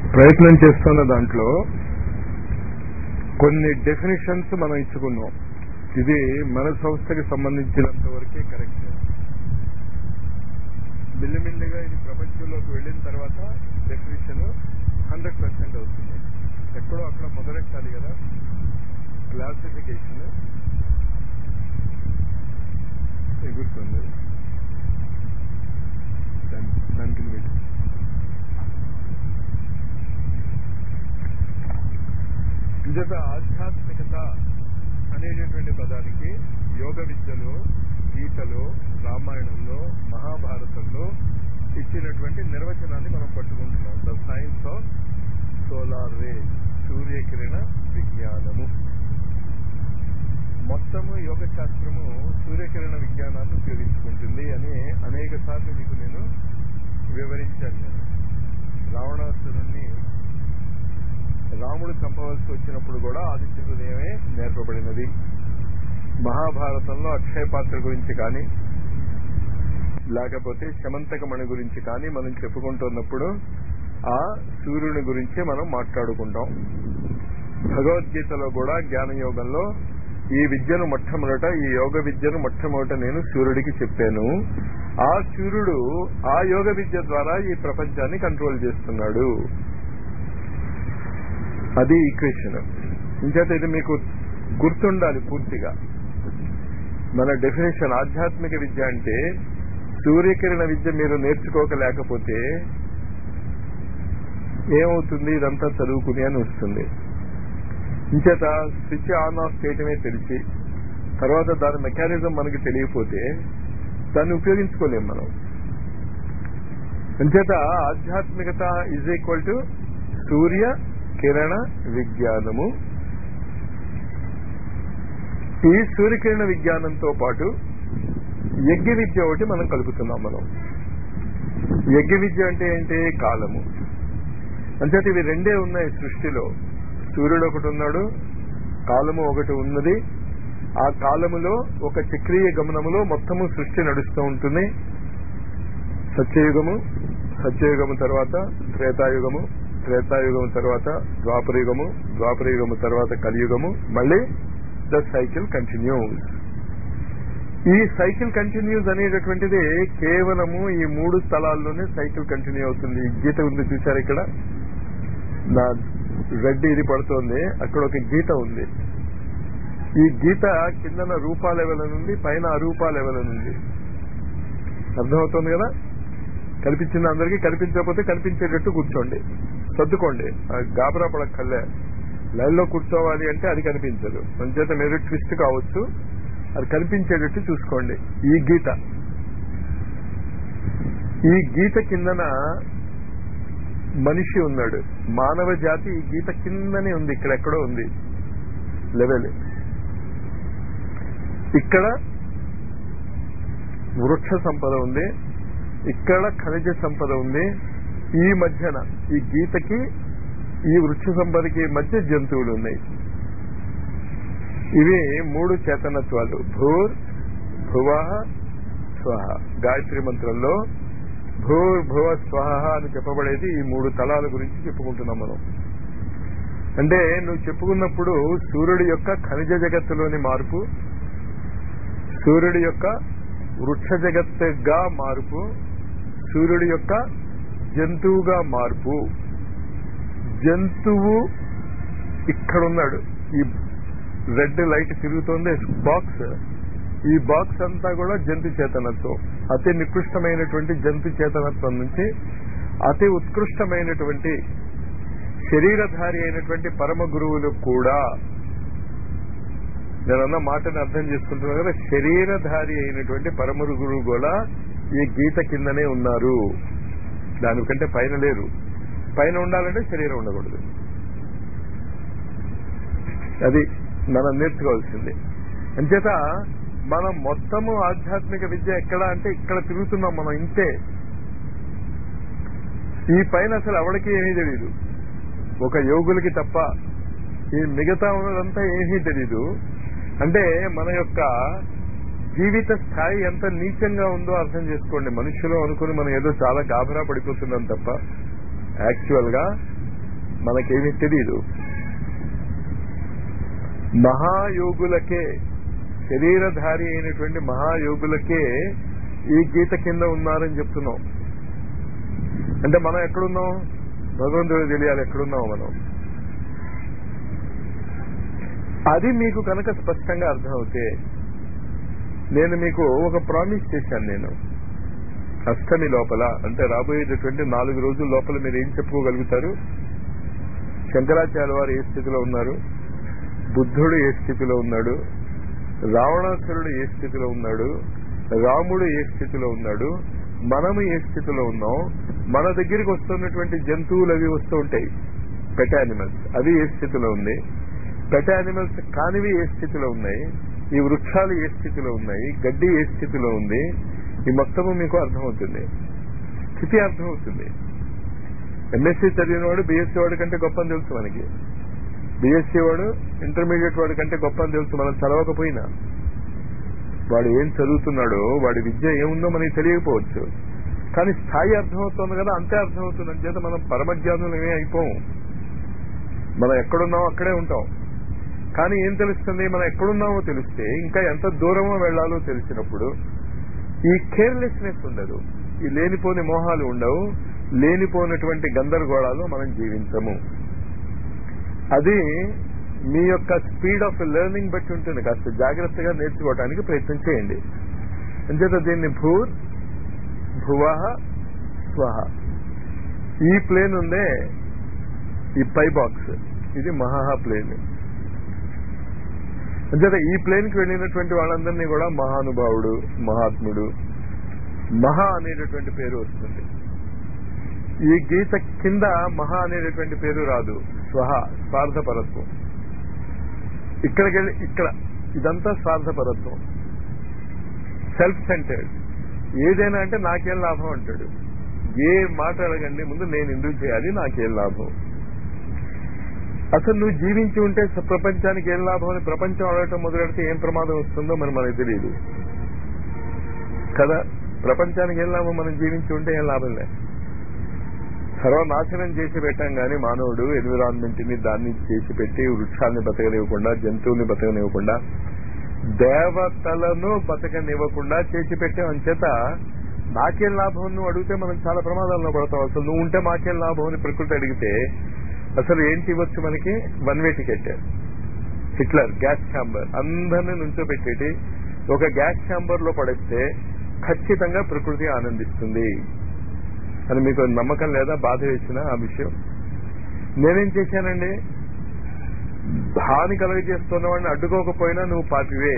ప్రయత్నం చేస్తున్న దాంట్లో కొన్ని డెఫినేషన్స్ మనం ఇచ్చుకున్నాం ఇది మన సంస్థకి సంబంధించినంత వరకే కరెక్ట్ మెల్లిమెల్లిగా ఇది ప్రపంచంలోకి వెళ్ళిన తర్వాత డెఫినేషన్ హండ్రెడ్ పర్సెంట్ అవుతుంది ఎక్కడో అక్కడ మొదలెట్టాలి కదా క్లాసిఫికేషన్ ఎగురుతుంది దాని దానికి మీరు ఇంచేత ఆధ్యాత్మికత అనేటటువంటి పదానికి యోగ విద్యలో గీతలో రామాయణంలో మహాభారతంలో ఇచ్చినటువంటి నిర్వచనాన్ని మనం పట్టుకుంటున్నాం the science of solar ray సూర్యకిరణ విజ్ఞానము మొత్తము యోగ శాస్త్రము సూర్యకిరణ విజ్ఞానాన్ని ఉపయోగించుకుంటుంది అని అనేక సార్లు మీకు నేను వివరించాను నేను రావణాసురుణ్ణి రాముడు చంపవలసి వచ్చినప్పుడు కూడా ఆదిత్య హృదయమే నేర్పబడినది మహాభారతంలో అక్షయ పాత్ర గురించి కానీ లేకపోతే శమంతకమణి గురించి కానీ మనం చెప్పుకుంటున్నప్పుడు ఆ సూర్యుని గురించి మనం మాట్లాడుకుంటాం భగవద్గీతలో కూడా జ్ఞానయోగంలో ఈ విద్యను మొట్టమొదట ఈ యోగ విద్యను మొట్టమొదట నేను సూర్యుడికి చెప్పాను ఆ సూర్యుడు ఆ యోగ విద్య ద్వారా ఈ ప్రపంచాన్ని కంట్రోల్ చేస్తున్నాడు అది ఈక్వేషన్ ఇంచేత ఇది మీకు గుర్తుండాలి పూర్తిగా మన డెఫినేషన్ ఆధ్యాత్మిక విద్య అంటే సూర్యకిరణ విద్య మీరు నేర్చుకోకలేకపోతే ఏమవుతుంది ఇదంతా చదువుకుని అని వస్తుంది ఇంచేత స్విచ్ ఆన్ ఆఫ్ చేయటమే తెలిసి తర్వాత దాని మెకానిజం మనకి తెలియకపోతే దాన్ని ఉపయోగించుకోలేం మనం అంచేత ఆధ్యాత్మికత ఈజ్ ఈక్వల్ టు సూర్య కిరణ విజ్ఞానము ఈ సూర్యకిరణ విజ్ఞానంతో పాటు యజ్ఞ విద్య ఒకటి మనం కలుపుతున్నాం మనం యజ్ఞ విద్య అంటే ఏంటి కాలము అంచేత ఇవి రెండే ఉన్నాయి సృష్టిలో సూర్యుడు ఒకటి ఉన్నాడు కాలము ఒకటి ఉన్నది ఆ కాలములో ఒక చక్రీయ గమనములో మొత్తము సృష్టి నడుస్తూ ఉంటుంది సత్యయుగము సత్యయుగము తర్వాత త్రేతాయుగము త్రేతాయుగము తర్వాత ద్వాపరయుగము ద్వాపరయుగము తర్వాత కలియుగము మళ్ళీ ద సైకిల్ కంటిన్యూస్ ఈ సైకిల్ కంటిన్యూస్ అనేటటువంటిది కేవలము ఈ మూడు స్థలాల్లోనే సైకిల్ కంటిన్యూ అవుతుంది ఈ గీత ఉంది చూసారు ఇక్కడ నా రెడ్ ఇది పడుతోంది అక్కడ ఒక గీత ఉంది ఈ గీత కిందన రూపా లెవెల్ ఉంది పైన అరూపా లెవెల్ ఉంది అర్థమవుతుంది కదా కనిపించింది అందరికీ కనిపించకపోతే కనిపించేటట్టు కూర్చోండి సర్దుకోండి గాబరా పడక్కర్లే లైన్ లో కూర్చోవాలి అంటే అది కనిపించదు అంచేత మీరు ట్విస్ట్ కావచ్చు అది కనిపించేటట్టు చూసుకోండి ఈ గీత ఈ గీత కిందన మనిషి ఉన్నాడు మానవ జాతి ఈ గీత కిందనే ఉంది ఇక్కడ ఎక్కడో ఉంది లెవెల్ ఇక్కడ వృక్ష సంపద ఉంది ఇక్కడ ఖనిజ సంపద ఉంది ఈ మధ్యన ఈ గీతకి ఈ వృక్ష సంపదకి మధ్య జంతువులు ఉన్నాయి ఇవి మూడు చేతనత్వాలు భూర్ భువ స్వహ గాయత్రి మంత్రంలో భూర్ భువ స్వహ అని చెప్పబడేది ఈ మూడు తలాల గురించి చెప్పుకుంటున్నాం మనం అంటే నువ్వు చెప్పుకున్నప్పుడు సూర్యుడి యొక్క ఖనిజ జగత్తులోని మార్పు సూర్యుడి యొక్క వృక్ష జగత్తుగా మార్పు సూర్యుడి యొక్క జంతువుగా మార్పు జంతువు ఇక్కడున్నాడు ఈ రెడ్ లైట్ తిరుగుతోంది బాక్స్ ఈ బాక్స్ అంతా కూడా జంతు చేతనత్వం అతి నికృష్టమైనటువంటి జంతు చేతనత్వం నుంచి అతి ఉత్కృష్టమైనటువంటి శరీరధారి అయినటువంటి పరమ గురువులు కూడా నేనన్న మాటని అర్థం చేసుకుంటున్నా కదా శరీరధారి అయినటువంటి పరమ గురువు కూడా ఈ గీత కిందనే ఉన్నారు దానికంటే పైన లేరు పైన ఉండాలంటే శరీరం ఉండకూడదు అది మనం నేర్చుకోవాల్సింది అంచేత మనం మొత్తము ఆధ్యాత్మిక విద్య ఎక్కడ అంటే ఇక్కడ తిరుగుతున్నాం మనం ఇంతే ఈ పైన అసలు ఎవరికి ఏమీ తెలియదు ఒక యోగులకి తప్ప ఈ మిగతా ఉన్నదంతా ఏమీ తెలీదు అంటే మన యొక్క జీవిత స్థాయి ఎంత నీచంగా ఉందో అర్థం చేసుకోండి మనుషులు అనుకుని మనం ఏదో చాలా గాభరా పడిపోతున్నాం తప్ప యాక్చువల్ గా మనకేమీ తెలియదు మహాయోగులకే శరీరధారి అయినటువంటి మహాయోగులకే ఈ గీత కింద ఉన్నారని చెప్తున్నాం అంటే మనం ఎక్కడున్నాం భగవంతుడు తెలియాలి ఎక్కడున్నాం మనం అది మీకు కనుక స్పష్టంగా అర్థమవుతే నేను మీకు ఒక ప్రామిస్ చేశాను నేను అష్టమి లోపల అంటే రాబోయేటటువంటి నాలుగు రోజుల లోపల మీరు ఏం చెప్పుకోగలుగుతారు శంకరాచార్య వారు ఏ స్థితిలో ఉన్నారు బుద్ధుడు ఏ స్థితిలో ఉన్నాడు రావణాసురుడు ఏ స్థితిలో ఉన్నాడు రాముడు ఏ స్థితిలో ఉన్నాడు మనము ఏ స్థితిలో ఉన్నాం మన దగ్గరికి వస్తున్నటువంటి జంతువులు అవి వస్తూ ఉంటాయి పెట్ యానిమల్స్ అవి ఏ స్థితిలో ఉంది పెట్ యానిమల్స్ కానివి ఏ స్థితిలో ఉన్నాయి ఈ వృక్షాలు ఏ స్థితిలో ఉన్నాయి గడ్డి ఏ స్థితిలో ఉంది ఈ మొత్తము మీకు అర్థమవుతుంది స్థితి అర్థమవుతుంది ఎంఎస్సీ చదివిన వాడు బీఎస్సీ వాడి కంటే గొప్ప అని తెలుసు మనకి బీఎస్సీ వాడు ఇంటర్మీడియట్ వాడి కంటే గొప్ప అని తెలుసు మనం చదవకపోయినా వాడు ఏం చదువుతున్నాడో వాడి విద్య ఏముందో మనకి తెలియకపోవచ్చు కానీ స్థాయి అర్థమవుతుంది కదా అంతే అర్థమవుతుంది అంచేత మనం పరమజ్ఞానులు ఏమీ అయిపోం మనం ఎక్కడున్నామో అక్కడే ఉంటాం కానీ ఏం తెలుస్తుంది మనం ఎక్కడున్నామో తెలిస్తే ఇంకా ఎంత దూరమో వెళ్లాలో తెలిసినప్పుడు ఈ కేర్లెస్నెస్ ఉండదు ఈ లేనిపోని మోహాలు ఉండవు లేనిపోయినటువంటి గందరగోళాలు మనం జీవించము అది మీ యొక్క స్పీడ్ ఆఫ్ లెర్నింగ్ బట్టి ఉంటుంది కాస్త జాగ్రత్తగా నేర్చుకోవడానికి ప్రయత్నం చేయండి అంచేత దీన్ని భూర్ భువహ స్వహ ఈ ప్లేన్ ఉందే ఈ పై బాక్స్ ఇది మహా ప్లేన్ అంచేత ఈ ప్లేన్ కి వెళ్ళినటువంటి వాళ్ళందరినీ కూడా మహానుభావుడు మహాత్ముడు మహా అనేటటువంటి పేరు వస్తుంది ఈ గీత కింద మహా అనేటటువంటి పేరు రాదు స్వహ స్వార్థపరత్వం ఇక్కడికి వెళ్ళి ఇక్కడ ఇదంతా స్వార్థపరత్వం సెల్ఫ్ సెంటర్డ్ ఏదైనా అంటే నాకేం లాభం అంటాడు ఏ మాట అడగండి ముందు నేను ఎందుకు చేయాలి నాకేం లాభం అసలు నువ్వు జీవించి ఉంటే స- ప్రపంచానికి ఏం లాభం అని ప్రపంచం అడగటం మొదలెడితే ఏం ప్రమాదం వస్తుందో మరి మనకు తెలియదు కదా ప్రపంచానికి ఏం లాభం మనం జీవించి ఉంటే ఏం లాభం లే సర్వనాశనం చేసి పెట్టాం గాని మానవుడు ఎన్విరాన్మెంట్ ని దాన్ని చేసి పెట్టి వృక్షాన్ని బతకనివ్వకుండా జంతువుల్ని బతకనివ్వకుండా దేవతలను బతకనివ్వకుండా చేసి పెట్టాం అంచేత నాకేం లాభం నువ్వు అడిగితే మనం చాలా ప్రమాదాల్లో పడతాం అసలు నువ్వు ఉంటే మాకేం లాభం అని ప్రకృతి అడిగితే అసలు ఏంటి ఇవ్వచ్చు మనకి one way ticket Hitler gas chamber అందరినీ నుంచోబెట్టేటి ఒక గ్యాస్ ఛాంబర్ లో పడేస్తే ఖచ్చితంగా ప్రకృతి ఆనందిస్తుంది అని మీకు నమ్మకం లేదా బాధ వేసిన ఆ విషయం నేనేం చేశానండి హాని కలుగజేస్తున్న వాడిని అడ్డుకోకపోయినా నువ్వు పాపివే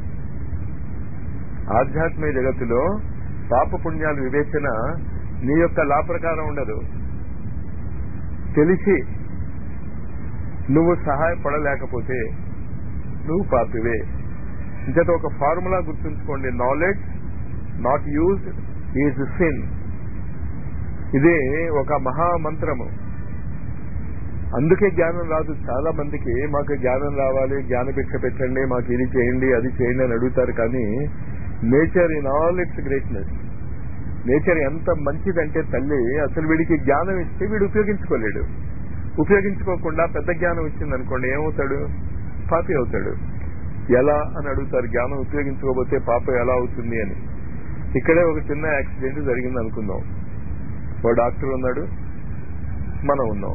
ఆధ్యాత్మిక జగత్తులో పాప పుణ్యాలు వివేచన నీ యొక్క లా ప్రకారం ఉండదు తెలిసి నువ్వు సహాయపడలేకపోతే నువ్వు పాపివే ఇంకత ఒక ఫార్ములా గుర్తుంచుకోండి knowledge not use is sin ఇదే ఒక మహామంత్రము అందుకే జ్ఞానం రాదు చాలా మందికి మాకు జ్ఞానం రావాలి జ్ఞానభిక్ష పెట్టండి మాకు ఇది చేయండి అది చేయండి అని అడుగుతారు కానీ nature in all its greatness nature ఎంత మంచిదంటే తల్లి అసలు వీడికి జ్ఞానం ఇస్తే వీడు ఉపయోగించుకోలేడు ఉపయోగించుకోకుండా పెద్ద జ్ఞానం ఇచ్చింది అనుకోండి ఏమవుతాడు పాపి అవుతాడు ఎలా అని అడుగుతారు జ్ఞానం ఉపయోగించుకోకపోతే పాప ఎలా అవుతుంది అని ఇక్కడే ఒక చిన్న యాక్సిడెంట్ జరిగింది అనుకుందాం ఓ డాక్టర్ ఉన్నాడు మనం ఉన్నాం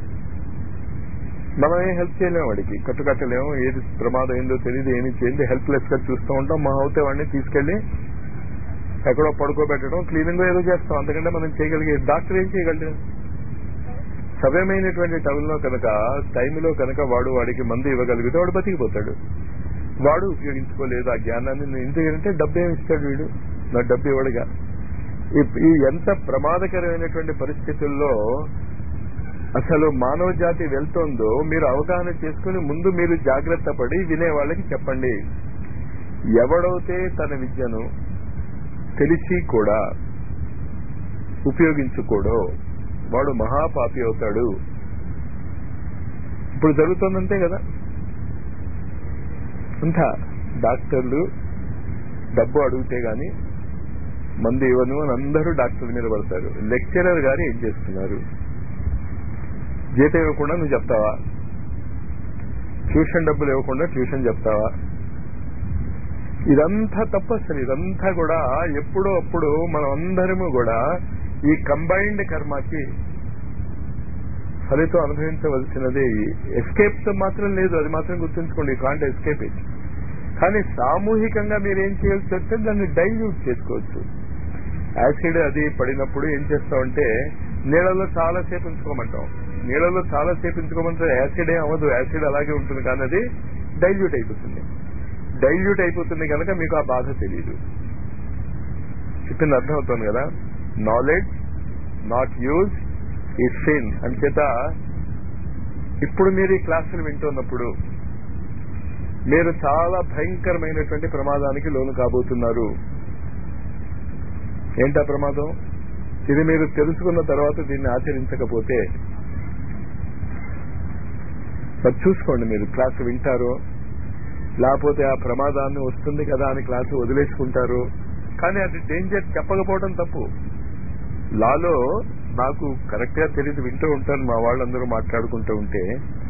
మనం ఏం హెల్ప్ చేయలేము వాడికి కట్టుకట్టలేము ఏది ప్రమాదం ఏందో తెలియదు ఏమి చేయండి హెల్ప్లెస్ గా చూస్తూ ఉంటాం మా అవుతే వాడిని తీసుకెళ్లి ఎక్కడో పడుకోబెట్టడం క్లీనింగ్ ఏదో చేస్తాం అంతకంటే మనం చేయగలిగే డాక్టర్ ఏం చేయగలడు సవ్యమైనటువంటి టైంలో కనుక టైంలో కనుక వాడు వాడికి మందు ఇవ్వగలిగితే వాడు బతికిపోతాడు వాడు ఉపయోగించుకోలేదు ఆ జ్ఞానాన్ని నేను ఎందుకంటే డబ్బు ఏమి ఇస్తాడు వీడు నా డబ్బు ఇవ్వడుగా ఈ- ఈ ఎంత ప్రమాదకరమైనటువంటి పరిస్థితుల్లో అసలు మానవ జాతి వెళ్తోందో మీరు అవగాహన చేసుకుని ముందు మీరు జాగ్రత్త పడి వినే వాళ్ళకి చెప్పండి ఎవడైతే తన విద్యను తెలిసి కూడా ఉపయోగించుకోడో వాడు మహాపాపి అవుతాడు ఇప్పుడు జరుగుతుందంతే కదా అంతా డాక్టర్లు డబ్బు అడిగితే గాని మందు ఇవ్వను అని అందరూ డాక్టర్ మీద పడతారు లెక్చరర్ గారు ఏం చేస్తున్నారు జీతం ఇవ్వకుండా నువ్వు చెప్తావా ట్యూషన్ డబ్బులు ఇవ్వకుండా ట్యూషన్ చెప్తావా ఇదంతా తప్పు అసలు ఇదంతా కూడా ఎప్పుడో అప్పుడు మనం అందరము కూడా ఈ కంబైన్డ్ కర్మకి ఫలితం అనుభవించవలసినది ఎస్కేప్ మాత్రం లేదు అది మాత్రం గుర్తుంచుకోండి కాంట్ ఎస్కేప్ ఇట్ కానీ సామూహికంగా మీరు ఏం చేయాల్సి వస్తే దాన్ని డైల్యూట్ చేసుకోవచ్చు యాసిడ్ అది పడినప్పుడు ఏం చేస్తామంటే నీళ్ళలో చాలా సేపు ఉంచుకోమంటాం నీళ్ళలో చాలా సేపు ఉంచుకోమంటే యాసిడ్ ఏం అవ్వదు యాసిడ్ అలాగే ఉంటుంది కానీ అది డైల్యూట్ అయిపోతుంది డైల్యూట్ అయిపోతుంది కనుక మీకు ఆ బాధ తెలియదు చెప్పింది అర్థమవుతుంది కదా knowledge not use is sin అంచేత ఇప్పుడు మీరు ఈ క్లాసులు వింటున్నప్పుడు మీరు చాలా భయంకరమైనటువంటి ప్రమాదానికి లోను కాబోతున్నారు ఏంటా ప్రమాదం ఇది మీరు తెలుసుకున్న తర్వాత దీన్ని ఆచరించకపోతే మరి చూసుకోండి మీరు క్లాసు వింటారో లేకపోతే ఆ ప్రమాదాన్ని వస్తుంది కదా అని క్లాసు వదిలేసుకుంటారు కానీ అది డేంజర్ చెప్పకపోవడం తప్పు లాలో నాకు కరెక్ట్ గా తెలియదు వింటూ ఉంటాను మా వాళ్ళందరూ మాట్లాడుకుంటూ ఉంటే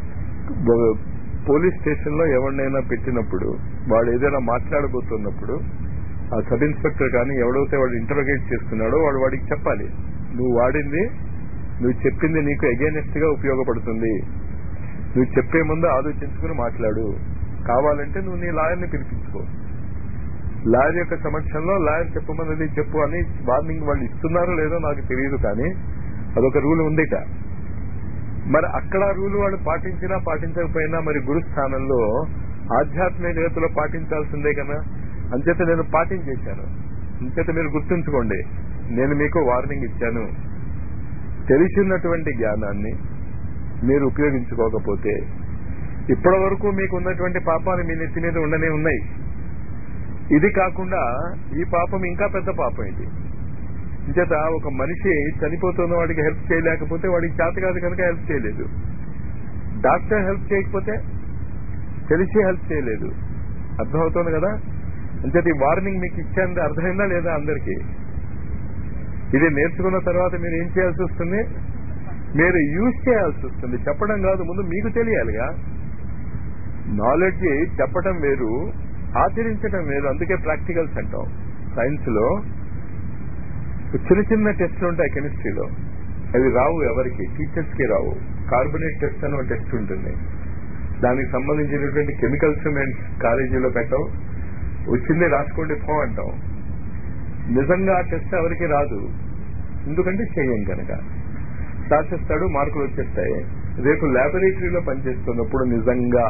పోలీస్ స్టేషన్ లో ఎవరినైనా పెట్టినప్పుడు వాడు ఏదైనా మాట్లాడబోతున్నప్పుడు ఆ సబ్ ఇన్స్పెక్టర్ కానీ ఎవడైతే వాడు ఇంటరోగేట్ చేస్తున్నాడో వాడు వాడికి చెప్పాలి నువ్వు వాడింది నువ్వు చెప్పింది నీకు అగేనెస్ట్ గా ఉపయోగపడుతుంది నువ్వు చెప్పే ముందు ఆలోచించుకుని మాట్లాడు కావాలంటే నువ్వు నీ లాయర్ని పిలిపించుకో లాయర్ యొక్క సమక్షంలో లాయర్ చెప్పమన్నది చెప్పు అని వార్నింగ్ వాళ్ళు ఇస్తున్నారో లేదో నాకు తెలియదు కానీ అదొక రూల్ ఉందిట మరి అక్కడ రూల్ వాళ్ళు పాటించినా పాటించకపోయినా మరి గురు స్థానంలో ఆధ్యాత్మిక జగత్తులో పాటించాల్సిందే కదా అంచేత నేను పాటించేశాను అంచేత మీరు గుర్తుంచుకోండి నేను మీకు వార్నింగ్ ఇచ్చాను తెలిసినటువంటి జ్ఞానాన్ని మీరు ఉపయోగించుకోకపోతే ఇప్పటి వరకు మీకు ఉన్నటువంటి పాపాలు మీ నెత్తి మీద ఉండనే ఉన్నాయి ఇది కాకుండా ఈ పాపం ఇంకా పెద్ద పాపం ఇది ఇంచేత ఒక మనిషి చనిపోతున్న వాడికి హెల్ప్ చేయలేకపోతే వాడికి చేత కాదు కనుక హెల్ప్ చేయలేదు డాక్టర్ హెల్ప్ చేయకపోతే తెలిసి హెల్ప్ చేయలేదు అర్థమవుతుంది కదా అంచేత ఈ వార్నింగ్ మీకు ఇచ్చాను అర్థమైందా లేదా అందరికీ ఇది నేర్చుకున్న తర్వాత మీరు ఏం చేయాల్సి వస్తుంది మీరు యూజ్ చేయాల్సి వస్తుంది చెప్పడం కాదు ముందు మీకు తెలియాలిగా నాలెడ్జ్ చెప్పడం వేరు ఆచరించడం వేరు అందుకే ప్రాక్టికల్స్ అంటాం సైన్స్ లో చిన్న చిన్న టెస్ట్లు ఉంటాయి కెమిస్ట్రీలో అవి రావు ఎవరికి టీచర్స్ కి రావు కార్బొనేట్ టెస్ట్ అని ఒక టెస్ట్ ఉంటుంది దానికి సంబంధించినటువంటి కెమికల్స్ మేము కాలేజీలో పెట్టాం వచ్చిందే రాసుకోండి పో అంటాం నిజంగా ఆ టెస్ట్ ఎవరికి రాదు ఎందుకంటే చెయ్యం కనుక రాసేస్తాడు మార్కులు వచ్చేస్తాయి రేపు ల్యాబొరేటరీలో పనిచేస్తున్నప్పుడు నిజంగా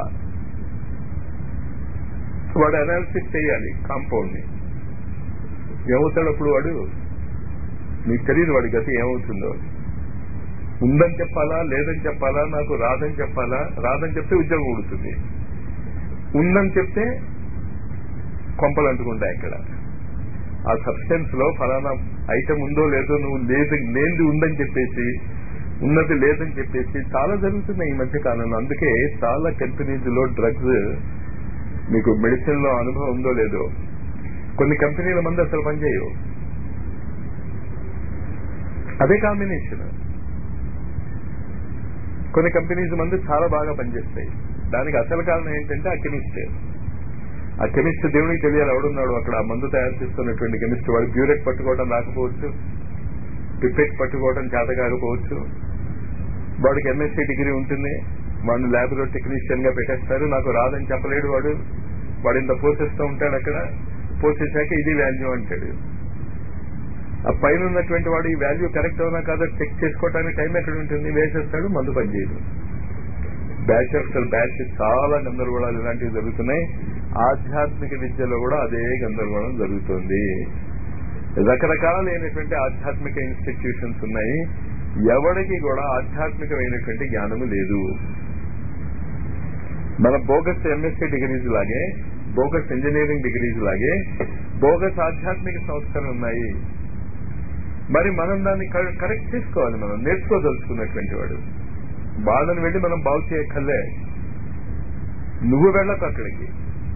వాడు అనాలిసిస్ చేయాలి కాంపౌండ్ ని ఏమవుతాడు అప్పుడు వాడు మీకు తెలియదు వాడి గతి ఏమవుతుందో ఉందని చెప్పాలా లేదని చెప్పాలా నాకు రాదని చెప్పాలా రాదని చెప్తే ఉద్యోగం ఉడుతుంది ఉందని చెప్తే కొంపలు అంటుకుంటాయి ఇక్కడ ఆ సబ్స్టెన్స్ లో ఫలానా ఐటమ్ ఉందో లేదో నువ్వు లేదు లేనిది ఉందని చెప్పేసి ఉన్నది లేదని చెప్పేసి చాలా జరుగుతున్నాయి ఈ మధ్య కాలంలో అందుకే చాలా కంపెనీస్ లో డ్రగ్స్ మీకు మెడిసిన్ లో అనుభవం ఉందో లేదో కొన్ని కంపెనీల మంది అసలు పనిచేయవు అదే కాంబినేషన్ కొన్ని కంపెనీస్ మంది చాలా బాగా పనిచేస్తాయి దానికి అసలు కారణం ఏంటంటే ఆ కెమిస్ట్ ఆ కెమిస్ట్ దేవునికి తెలియాలి ఎవడున్నాడు అక్కడ ఆ మందు తయారు చేస్తున్నటువంటి కెమిస్ట్ వాడు బ్యూరెట్ పట్టుకోవడం రాకపోవచ్చు పిపెట్ పట్టుకోవడం చేత కాకపోవచ్చు వాడికి ఎంఎస్సీ డిగ్రీ ఉంటుంది వాడిని ల్యాబ్ లో టెక్నీషియన్ గా పెట్టేస్తారు నాకు రాదని చెప్పలేడు వాడు వాడు ఇంత పోసేస్తూ ఉంటాడు అక్కడ పోసేసాక ఇది వాల్యూ అంటాడు ఆ పైన ఉన్నటువంటి వాడు ఈ వాల్యూ కరెక్ట్ అవునా కాదో చెక్ చేసుకోవడానికి టైం ఎక్కడ ఉంటుంది వేసేస్తాడు మందు పనిచేయదు బ్యాచ్ ఆఫ్టర్ బ్యాచ్ చాలా గందరగోళాలు ఇలాంటివి జరుగుతున్నాయి ఆధ్యాత్మిక విద్యలో కూడా అదే గందరగోళం జరుగుతుంది రకరకాలైనటువంటి ఆధ్యాత్మిక ఇన్స్టిట్యూషన్స్ ఉన్నాయి ఎవరికి కూడా ఆధ్యాత్మికమైనటువంటి జ్ఞానము లేదు మన బోగస్ ఎంఎస్సీ డిగ్రీస్ లాగే బోగస్ ఇంజనీరింగ్ డిగ్రీస్ లాగే బోగస్ ఆధ్యాత్మిక సంస్థలు ఉన్నాయి మరి మనం దాన్ని కరెక్ట్ చేసుకోవాలి మనం నేర్చుకోదలుచుకున్నటువంటి వాడు వాళ్ళని వెళ్ళి మనం బాగు చేయక్కర్లే నువ్వు వెళ్ళకు అక్కడికి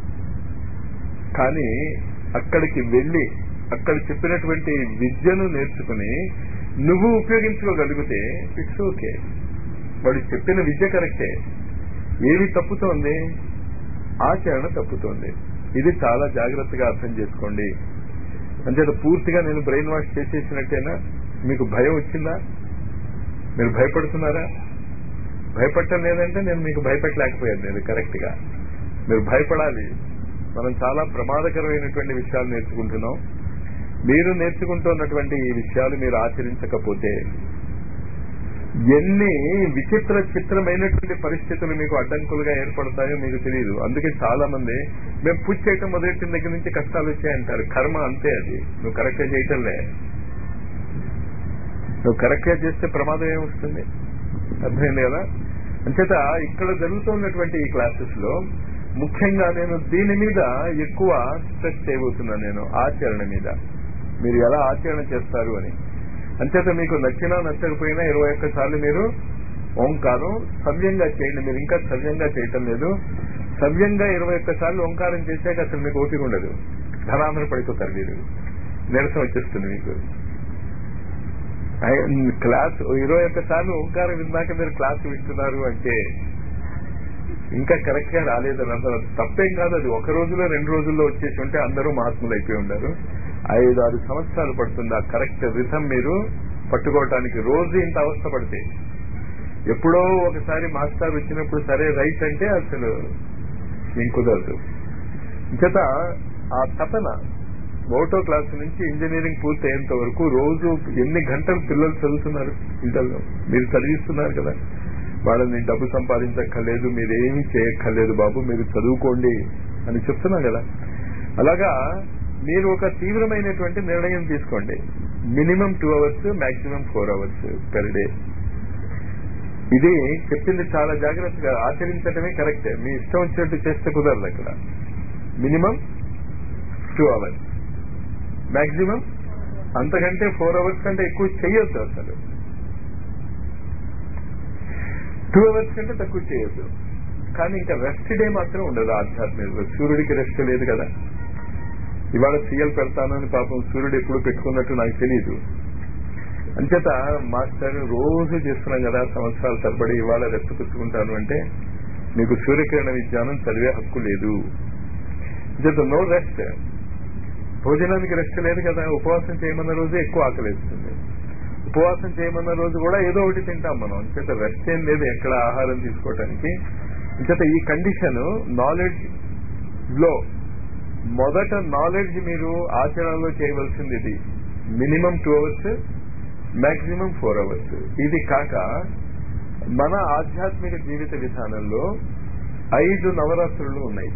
కానీ అక్కడికి వెళ్ళి అక్కడ చెప్పినటువంటి విద్యను నేర్చుకుని నువ్వు ఉపయోగించుకోగలిగితే ఇట్స్ ఓకే వాడు చెప్పిన విద్య కరెక్టే ఏది తప్పుతోంది ఆచరణ తప్పుతోంది ఇది చాలా జాగ్రత్తగా అర్థం చేసుకోండి అంచేత పూర్తిగా నేను బ్రెయిన్ వాష్ చేసేసినట్టేనా మీకు భయం వచ్చిందా మీరు భయపడుతున్నారా భయపడటం లేదంటే నేను మీకు భయపెట్టలేకపోయాను నేను కరెక్ట్ గా మీరు భయపడాలి మనం చాలా ప్రమాదకరమైనటువంటి విషయాలు నేర్చుకుంటున్నాం మీరు నేర్చుకుంటున్నటువంటి ఈ విషయాలు మీరు ఆచరించకపోతే ఎన్ని విచిత్ర చిత్రమైనటువంటి పరిస్థితులు మీకు అడ్డంకులుగా ఏర్పడతాయో మీకు తెలియదు అందుకే చాలా మంది మేము పూజ చేయటం మొదలెట్టిన దగ్గర నుంచి కష్టాలు వచ్చాయంటారు కర్మ అంతే అది నువ్వు కరెక్ట్ గా చేయటంలే నువ్వు కరెక్ట్ గా చేస్తే ప్రమాదం ఏమొస్తుంది అర్థమైంది కదా అంచేత ఇక్కడ జరుగుతున్నటువంటి ఈ క్లాసెస్ లో ముఖ్యంగా నేను దీని మీద ఎక్కువ స్ట్రెస్ చేయబోతున్నాను నేను ఆచరణ మీద మీరు ఎలా ఆచరణ చేస్తారు అని అంచేత మీకు నచ్చినా నచ్చకపోయినా ఇరవై ఒక్క సార్లు మీరు ఓంకారం సవ్యంగా చేయండి మీరు ఇంకా సవ్యంగా చేయటం లేదు సవ్యంగా ఇరవై ఒక్క సార్లు ఓంకారం చేశాక అసలు మీకు ఓపిక ఉండదు ధనాంధ్ర పడిపోతారు మీరు నిరసన వచ్చేస్తుంది మీకు క్లాస్ ఇరవై ఒక్క సార్లు ఓంకారం విన్నాక మీరు క్లాస్ వింటున్నారు అంటే ఇంకా కరెక్ట్ గా రాలేదని అసలు తప్పేం కాదు అది ఒక రోజులో రెండు రోజుల్లో వచ్చేసి ఉంటే అందరూ మహాత్ములు అయిపోయి ఉండారు ఐదు ఆరు సంవత్సరాలు పడుతుంది ఆ కరెక్ట్ రిథం మీరు పట్టుకోవటానికి రోజు ఇంత అవస్థ పడితే ఎప్పుడో ఒకసారి మాస్టర్ వచ్చినప్పుడు సరే రైట్ అంటే అసలు ఏం కుదరదు చేత ఆ తపన ఒకటో క్లాస్ నుంచి ఇంజనీరింగ్ పూర్తి అయ్యేంత వరకు రోజు ఎన్ని గంటలు పిల్లలు చదువుతున్నారు ఇంటర్లో మీరు చదివిస్తున్నారు కదా వాళ్ళని డబ్బు సంపాదించక్కర్లేదు మీరేమీ చేయక్కర్లేదు బాబు మీరు చదువుకోండి అని చెప్తున్నా కదా అలాగా మీరు ఒక తీవ్రమైనటువంటి నిర్ణయం తీసుకోండి minimum two hours maximum four hours per day ఇది చెప్పింది చాలా జాగ్రత్తగా ఆచరించడమే కరెక్ట్ మీ ఇష్టం వచ్చినట్టు చేస్తే కుదరదు అక్కడ మినిమం టూ అవర్స్ మాక్సిమం అంతకంటే ఫోర్ అవర్స్ కంటే ఎక్కువ చెయ్యొద్దు అసలు టూ అవర్స్ కంటే తక్కువ చేయొద్దు కానీ ఇంకా రెస్ట్ డే మాత్రం ఉండదు ఆధ్యాత్మిక సూర్యుడికి రెస్ట్ లేదు కదా ఇవాళ సీఎల్ పెడతానని పాపం సూర్యుడు ఎప్పుడు పెట్టుకున్నట్టు నాకు తెలియదు అంచేత మాస్టర్ రోజు చేస్తున్నాం కదా సంవత్సరాల తరబడి ఇవాళ రెస్ట్ పుచ్చుకుంటాను అంటే మీకు సూర్యకిరణ విజ్ఞానం చదివే హక్కు లేదు అంచేత నో రెస్ట్ భోజనానికి రెస్ట్ లేదు కదా ఉపవాసం చేయమన్న రోజు ఎక్కువ ఆకలిస్తుంది ఉపవాసం చేయమన్న రోజు కూడా ఏదో ఒకటి తింటాం మనం అంచేత రెస్ట్ ఏం లేదు ఎక్కడ ఆహారం తీసుకోవటానికి అంచేత ఈ కండిషన్ నాలెడ్జ్ లో మొదట నాలెడ్జ్ మీరు ఆచరణలో చేయవలసింది ఇది minimum two hours maximum four hours ఇది కాక మన ఆధ్యాత్మిక జీవిత విధానంలో ఐదు నవరాత్రులు ఉన్నాయి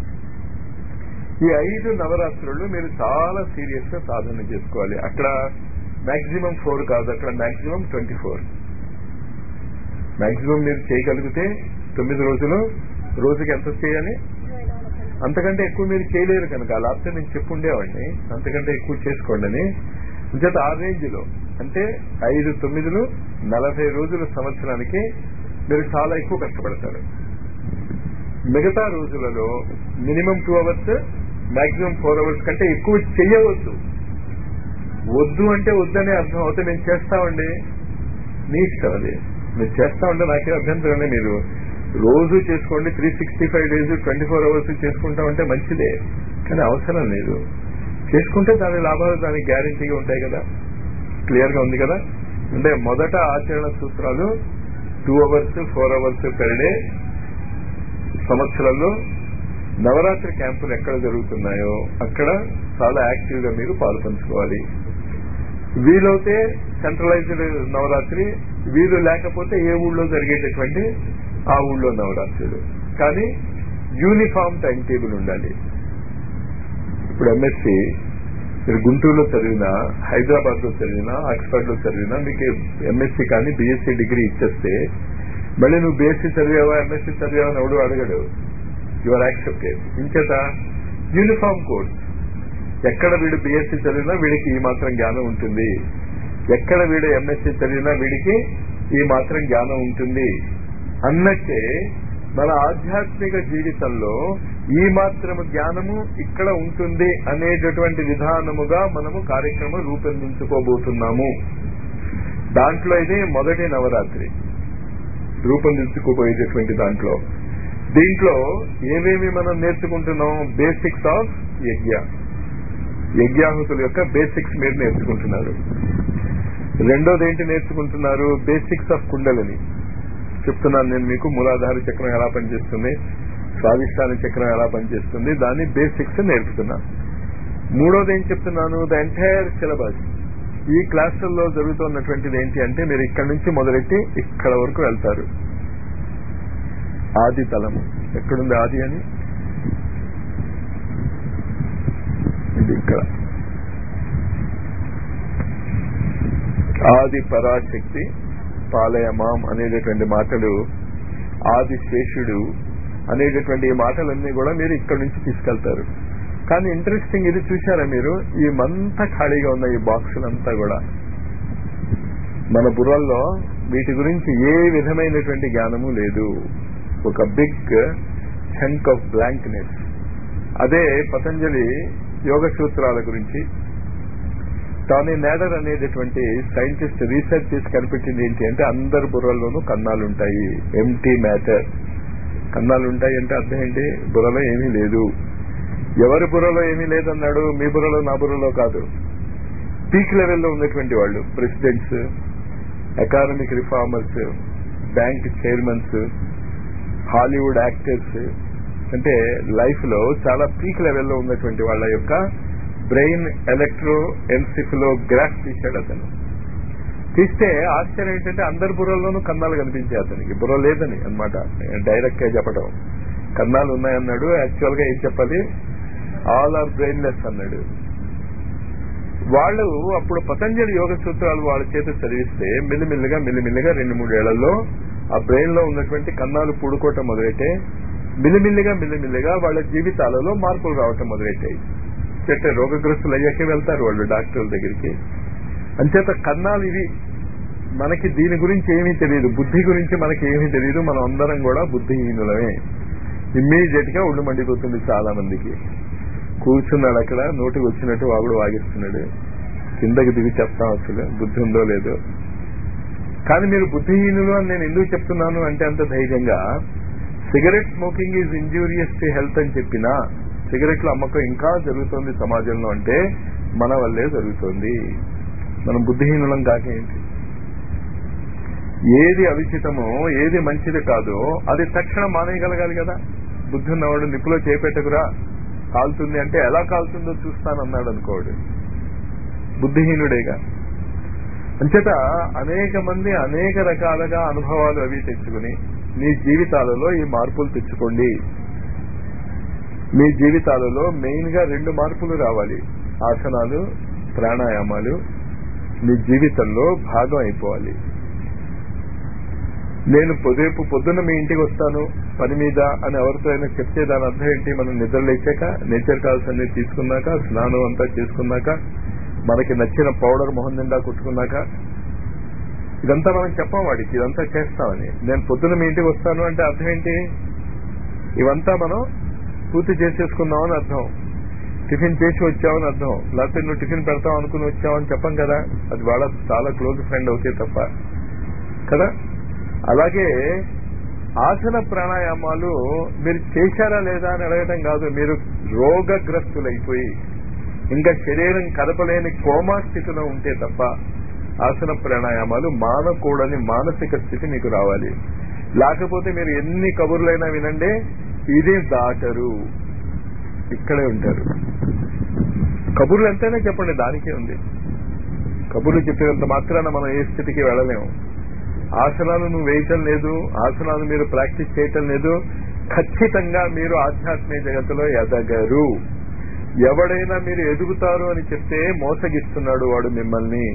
ఈ ఐదు నవరాత్రులు మీరు చాలా సీరియస్ గా సాధన చేసుకోవాలి అక్కడ మాక్సిమం ఫోర్ కాదు అక్కడ మాక్సిమం ట్వంటీ ఫోర్ మాక్సిమం మీరు చేయగలిగితే తొమ్మిది రోజులు రోజుకి ఎంత చేయాలి అంతకంటే ఎక్కువ మీరు చేయలేరు కనుక అలా అయితే నేను చెప్పుండేవాడిని అంతకంటే ఎక్కువ చేసుకోండి అని చేత ఆ రేంజ్ లో అంటే ఐదు తొమ్మిదిలు నలభై రోజుల సంవత్సరానికి మీరు చాలా ఎక్కువ కష్టపడతారు మిగతా రోజులలో minimum two hours maximum four hours కంటే ఎక్కువ చెయ్యవద్దు వద్దు అంటే వద్దనే అర్థం అవుతే నేను చేస్తామండి మీ ఇష్టం అది మీరు చేస్తా ఉంటే నాకే అభ్యంతరం మీరు రోజు చేసుకోండి three sixty five days twenty four hours చేసుకుంటామంటే మంచిదే కానీ అవసరం లేదు చేసుకుంటే దాని లాభాలు దానికి గ్యారంటీగా ఉంటాయి కదా క్లియర్ గా ఉంది కదా అంటే మొదట ఆచరణ సూత్రాలు two hours four hours per day సంవత్సరంలో నవరాత్రి క్యాంపులు ఎక్కడ జరుగుతున్నాయో అక్కడ చాలా యాక్టివ్ గా మీరు పాల్పంచుకోవాలి వీలైతే సెంట్రలైజ్డ్ నవరాత్రి వీలు లేకపోతే ఏ ఊళ్ళో జరిగేటటువంటి ఆ ఊళ్ళో నవరాత్రులు కానీ యూనిఫామ్ టైం టేబుల్ ఉండాలి ఇప్పుడు ఎంఎస్సి మీరు గుంటూరులో చదివినా హైదరాబాద్ లో చదివినా ఆక్స్ఫర్డ్ లో చదివినా మీకు ఎంఎస్సి కానీ బీఎస్సీ డిగ్రీ ఇచ్చేస్తే మళ్ళీ నువ్వు బీఎస్సీ చదివావా ఎంఎస్సీ చదివావా అని ఎవడు అడగడు యు ఆర్ యాక్సెప్టెడ్ ఇంచేత యూనిఫామ్ కోర్స్ ఎక్కడ వీడు బీఎస్సీ చదివినా వీడికి ఈ మాత్రం జ్ఞానం ఉంటుంది ఎక్కడ వీడు ఎంఎస్సీ చదివినా వీడికి ఈ మాత్రం జ్ఞానం ఉంటుంది అన్నట్టే మన ఆధ్యాత్మిక జీవితంలో ఈ మాత్రము జ్ఞానము ఇక్కడ ఉంటుంది అనేటటువంటి విధానముగా మనము కార్యక్రమం రూపొందించుకోబోతున్నాము దాంట్లో ఇది మొదటి నవరాత్రి రూపొందించుకోబోయేటటువంటి దాంట్లో దీంట్లో ఏమేమి మనం నేర్చుకుంటున్నాం బేసిక్స్ ఆఫ్ యజ్ఞ యజ్ఞాహుతుల యొక్క బేసిక్స్ మీరు నేర్చుకుంటున్నారు రెండోది ఏంటి నేర్చుకుంటున్నారు బేసిక్స్ ఆఫ్ కుండలని చెప్తున్నాను నేను మీకు మూలాధార చక్రం ఎలా పనిచేస్తుంది స్వాధిష్టాన చక్రం ఎలా పనిచేస్తుంది దాని బేసిక్స్ నేర్పుతున్నాను మూడోది ఏం చెప్తున్నాను ద ఎంటైర్ సిలబస్ ఈ క్లాసుల్లో జరుగుతున్నటువంటిది ఏంటి అంటే మీరు ఇక్కడ నుంచి మొదలెట్టి ఇక్కడ వరకు వెళ్తారు ఆది తలము ఎక్కడుంది ఆది అని ఇది ఇక్కడ ఆది పరాశక్తి పాలయమాం అనేటటువంటి మాటలు ఆది శేషుడు అనేటటువంటి ఈ మాటలన్నీ కూడా మీరు ఇక్కడ నుంచి తీసుకెళ్తారు కానీ ఇంట్రెస్టింగ్ ఇది చూసారా మీరు ఈ మంతా ఖాళీగా ఉన్న ఈ బాక్సులంతా కూడా మన బుర్రల్లో వీటి గురించి ఏ విధమైనటువంటి జ్ఞానము లేదు ఒక బిగ్ చంక్ ఆఫ్ బ్లాంక్నెస్ అదే పతంజలి యోగ సూత్రాల గురించి టానీ నేడర్ అనేటటువంటి సైంటిస్ట్ రీసెర్చ్ చేసి కనిపెట్టింది ఏంటి అంటే అందరి బుర్రల్లోనూ కన్నాలు ఉంటాయి ఎంటీ మ్యాటర్ కన్నాలు ఉంటాయి అంటే అర్థం ఏంటి బుర్రలో ఏమీ లేదు ఎవరి బుర్రలో ఏమీ లేదన్నాడు మీ బుర్రలో నా బుర్రలో కాదు పీక్ లెవెల్లో ఉన్నటువంటి వాళ్ళు presidents economic reformers bank chairmans Hollywood actors అంటే లైఫ్ లో చాలా పీక్ లెవెల్లో ఉన్నటువంటి వాళ్ళ యొక్క బ్రెయిన్ ఎలక్ట్రో ఎన్సిఫిలోగ్రాఫ్ తీశాడు అతను తీస్తే ఆశ్చర్యం ఏంటంటే అందరి బుర్రల్లోనూ కన్నాలు కనిపించాయి అతనికి బుర్ర లేదని అనమాట డైరెక్ట్ గా చెప్పడం కన్నాలు ఉన్నాయన్నాడు యాక్చువల్ గా ఏం చెప్పాలి ఆల్ ఆర్ బ్రెయిన్లెస్ అన్నాడు వాళ్ళు అప్పుడు పతంజలి యోగ సూత్రాలు వాళ్ళ చేత చదివిస్తే మెల్లిమెల్లిగా మెల్లిమెల్లిగా రెండు మూడేళ్లలో ఆ బ్రెయిన్ లో ఉన్నటువంటి కన్నాలు పూడుకోవటం మొదలైతే మిల్లిమిల్లిగా మిల్లిమిల్లిగా వాళ్ళ జీవితాలలో మార్పులు రావటం మొదలెట్టాయి చెట్ట రోగగ్రస్తులు అయ్యాకే వెళ్తారు వాళ్ళు డాక్టర్ల దగ్గరికి అంచేత కన్నాలు ఇవి మనకి దీని గురించి ఏమీ తెలియదు బుద్ధి గురించి మనకి ఏమీ తెలియదు మనం అందరం కూడా బుద్ధిహీనులమే ఇమ్మీడియట్ గా ఒళ్ళు మండిపోతుంది చాలా మందికి కూర్చున్నాడు అక్కడ నోటికి వచ్చినట్టు వాగుడు వాగిస్తున్నాడు కిందకి దిగి చెప్తాం అసలు బుద్ధి ఉందో లేదో కానీ మీరు బుద్ధిహీనులు అని నేను ఎందుకు చెప్తున్నాను అంటే అంత ధైర్యంగా cigarette smoking is injurious to health అని చెప్పినా సిగరెట్ల అమ్మకం ఇంకా జరుగుతోంది సమాజంలో అంటే మన వల్లే జరుగుతోంది మనం బుద్ధిహీనులం కాక ఏంటి ఏది అవిచితమో ఏది మంచిది కాదో అది తక్షణం మానేయగలగాలి కదా బుద్ధి ఉన్నవాడు నిప్పులో చేపెట్టకురా కాలుతుంది అంటే ఎలా కాలుతుందో చూస్తానన్నాడు అనుకోడు బుద్ధిహీనుడేగా అంచేత అనేక మంది అనేక రకాలుగా అనుభవాలు అవి తెచ్చుకుని మీ జీవితాలలో ఈ మార్పులు తెచ్చుకోండి మీ జీవితాలలో మెయిన్ గా రెండు మార్పులు రావాలి ఆసనాలు ప్రాణాయామాలు మీ జీవితంలో భాగం అయిపోవాలి నేను రేపు పొద్దున్న మీ ఇంటికి వస్తాను పని మీద అని ఎవరితో అయినా చెప్తే దాని అర్థం ఏంటి మనం నిద్ర లేచాక నేచర్ కాల్స్ అన్ని తీసుకున్నాక స్నానం అంతా చేసుకున్నాక మనకి నచ్చిన పౌడర్ మొహం నిండా కుట్టుకున్నాక ఇదంతా మనం చెప్పాం వాడికి ఇదంతా చేస్తామని నేను పొద్దున్న మీ ఇంటికి వస్తాను అంటే అర్థం ఏంటి ఇవంతా మనం పూర్తి చేసేసుకున్నామని అర్థం టిఫిన్ చేసి వచ్చావని అర్థం లేకపోతే నువ్వు టిఫిన్ పెడతావు అనుకుని వచ్చావని చెప్పం కదా అది వాళ్ళ చాలా క్లోజ్ ఫ్రెండ్ అవుతే తప్ప కదా అలాగే ఆసన ప్రాణాయామాలు మీరు చేశారా లేదా అని అడగటం కాదు మీరు రోగగ్రస్తులైపోయి ఇంకా శరీరం కదపలేని కోమా స్థితిలో ఉంటే తప్ప ఆసన ప్రాణాయామాలు మానకూడని మానసిక స్థితి మీకు రావాలి లేకపోతే మీరు ఎన్ని కబుర్లైనా వినండి ఇది దాటరు ఇక్కడే ఉంటారు కబుర్లు ఎంతైనా చెప్పండి దానికే ఉంది కబుర్లు చెప్పినంత మాత్రాన మనం ఏ స్థితికి వెళ్ళలేము ఆసనాలు నువ్వు వేయటం లేదు ఆసనాలు మీరు ప్రాక్టీస్ చేయటం లేదు ఖచ్చితంగా మీరు ఆధ్యాత్మిక జగత్తులో ఎదగరు ఎవడైనా మీరు ఎదుగుతారు అని చెప్తే మోసగిస్తున్నాడు వాడు మిమ్మల్ని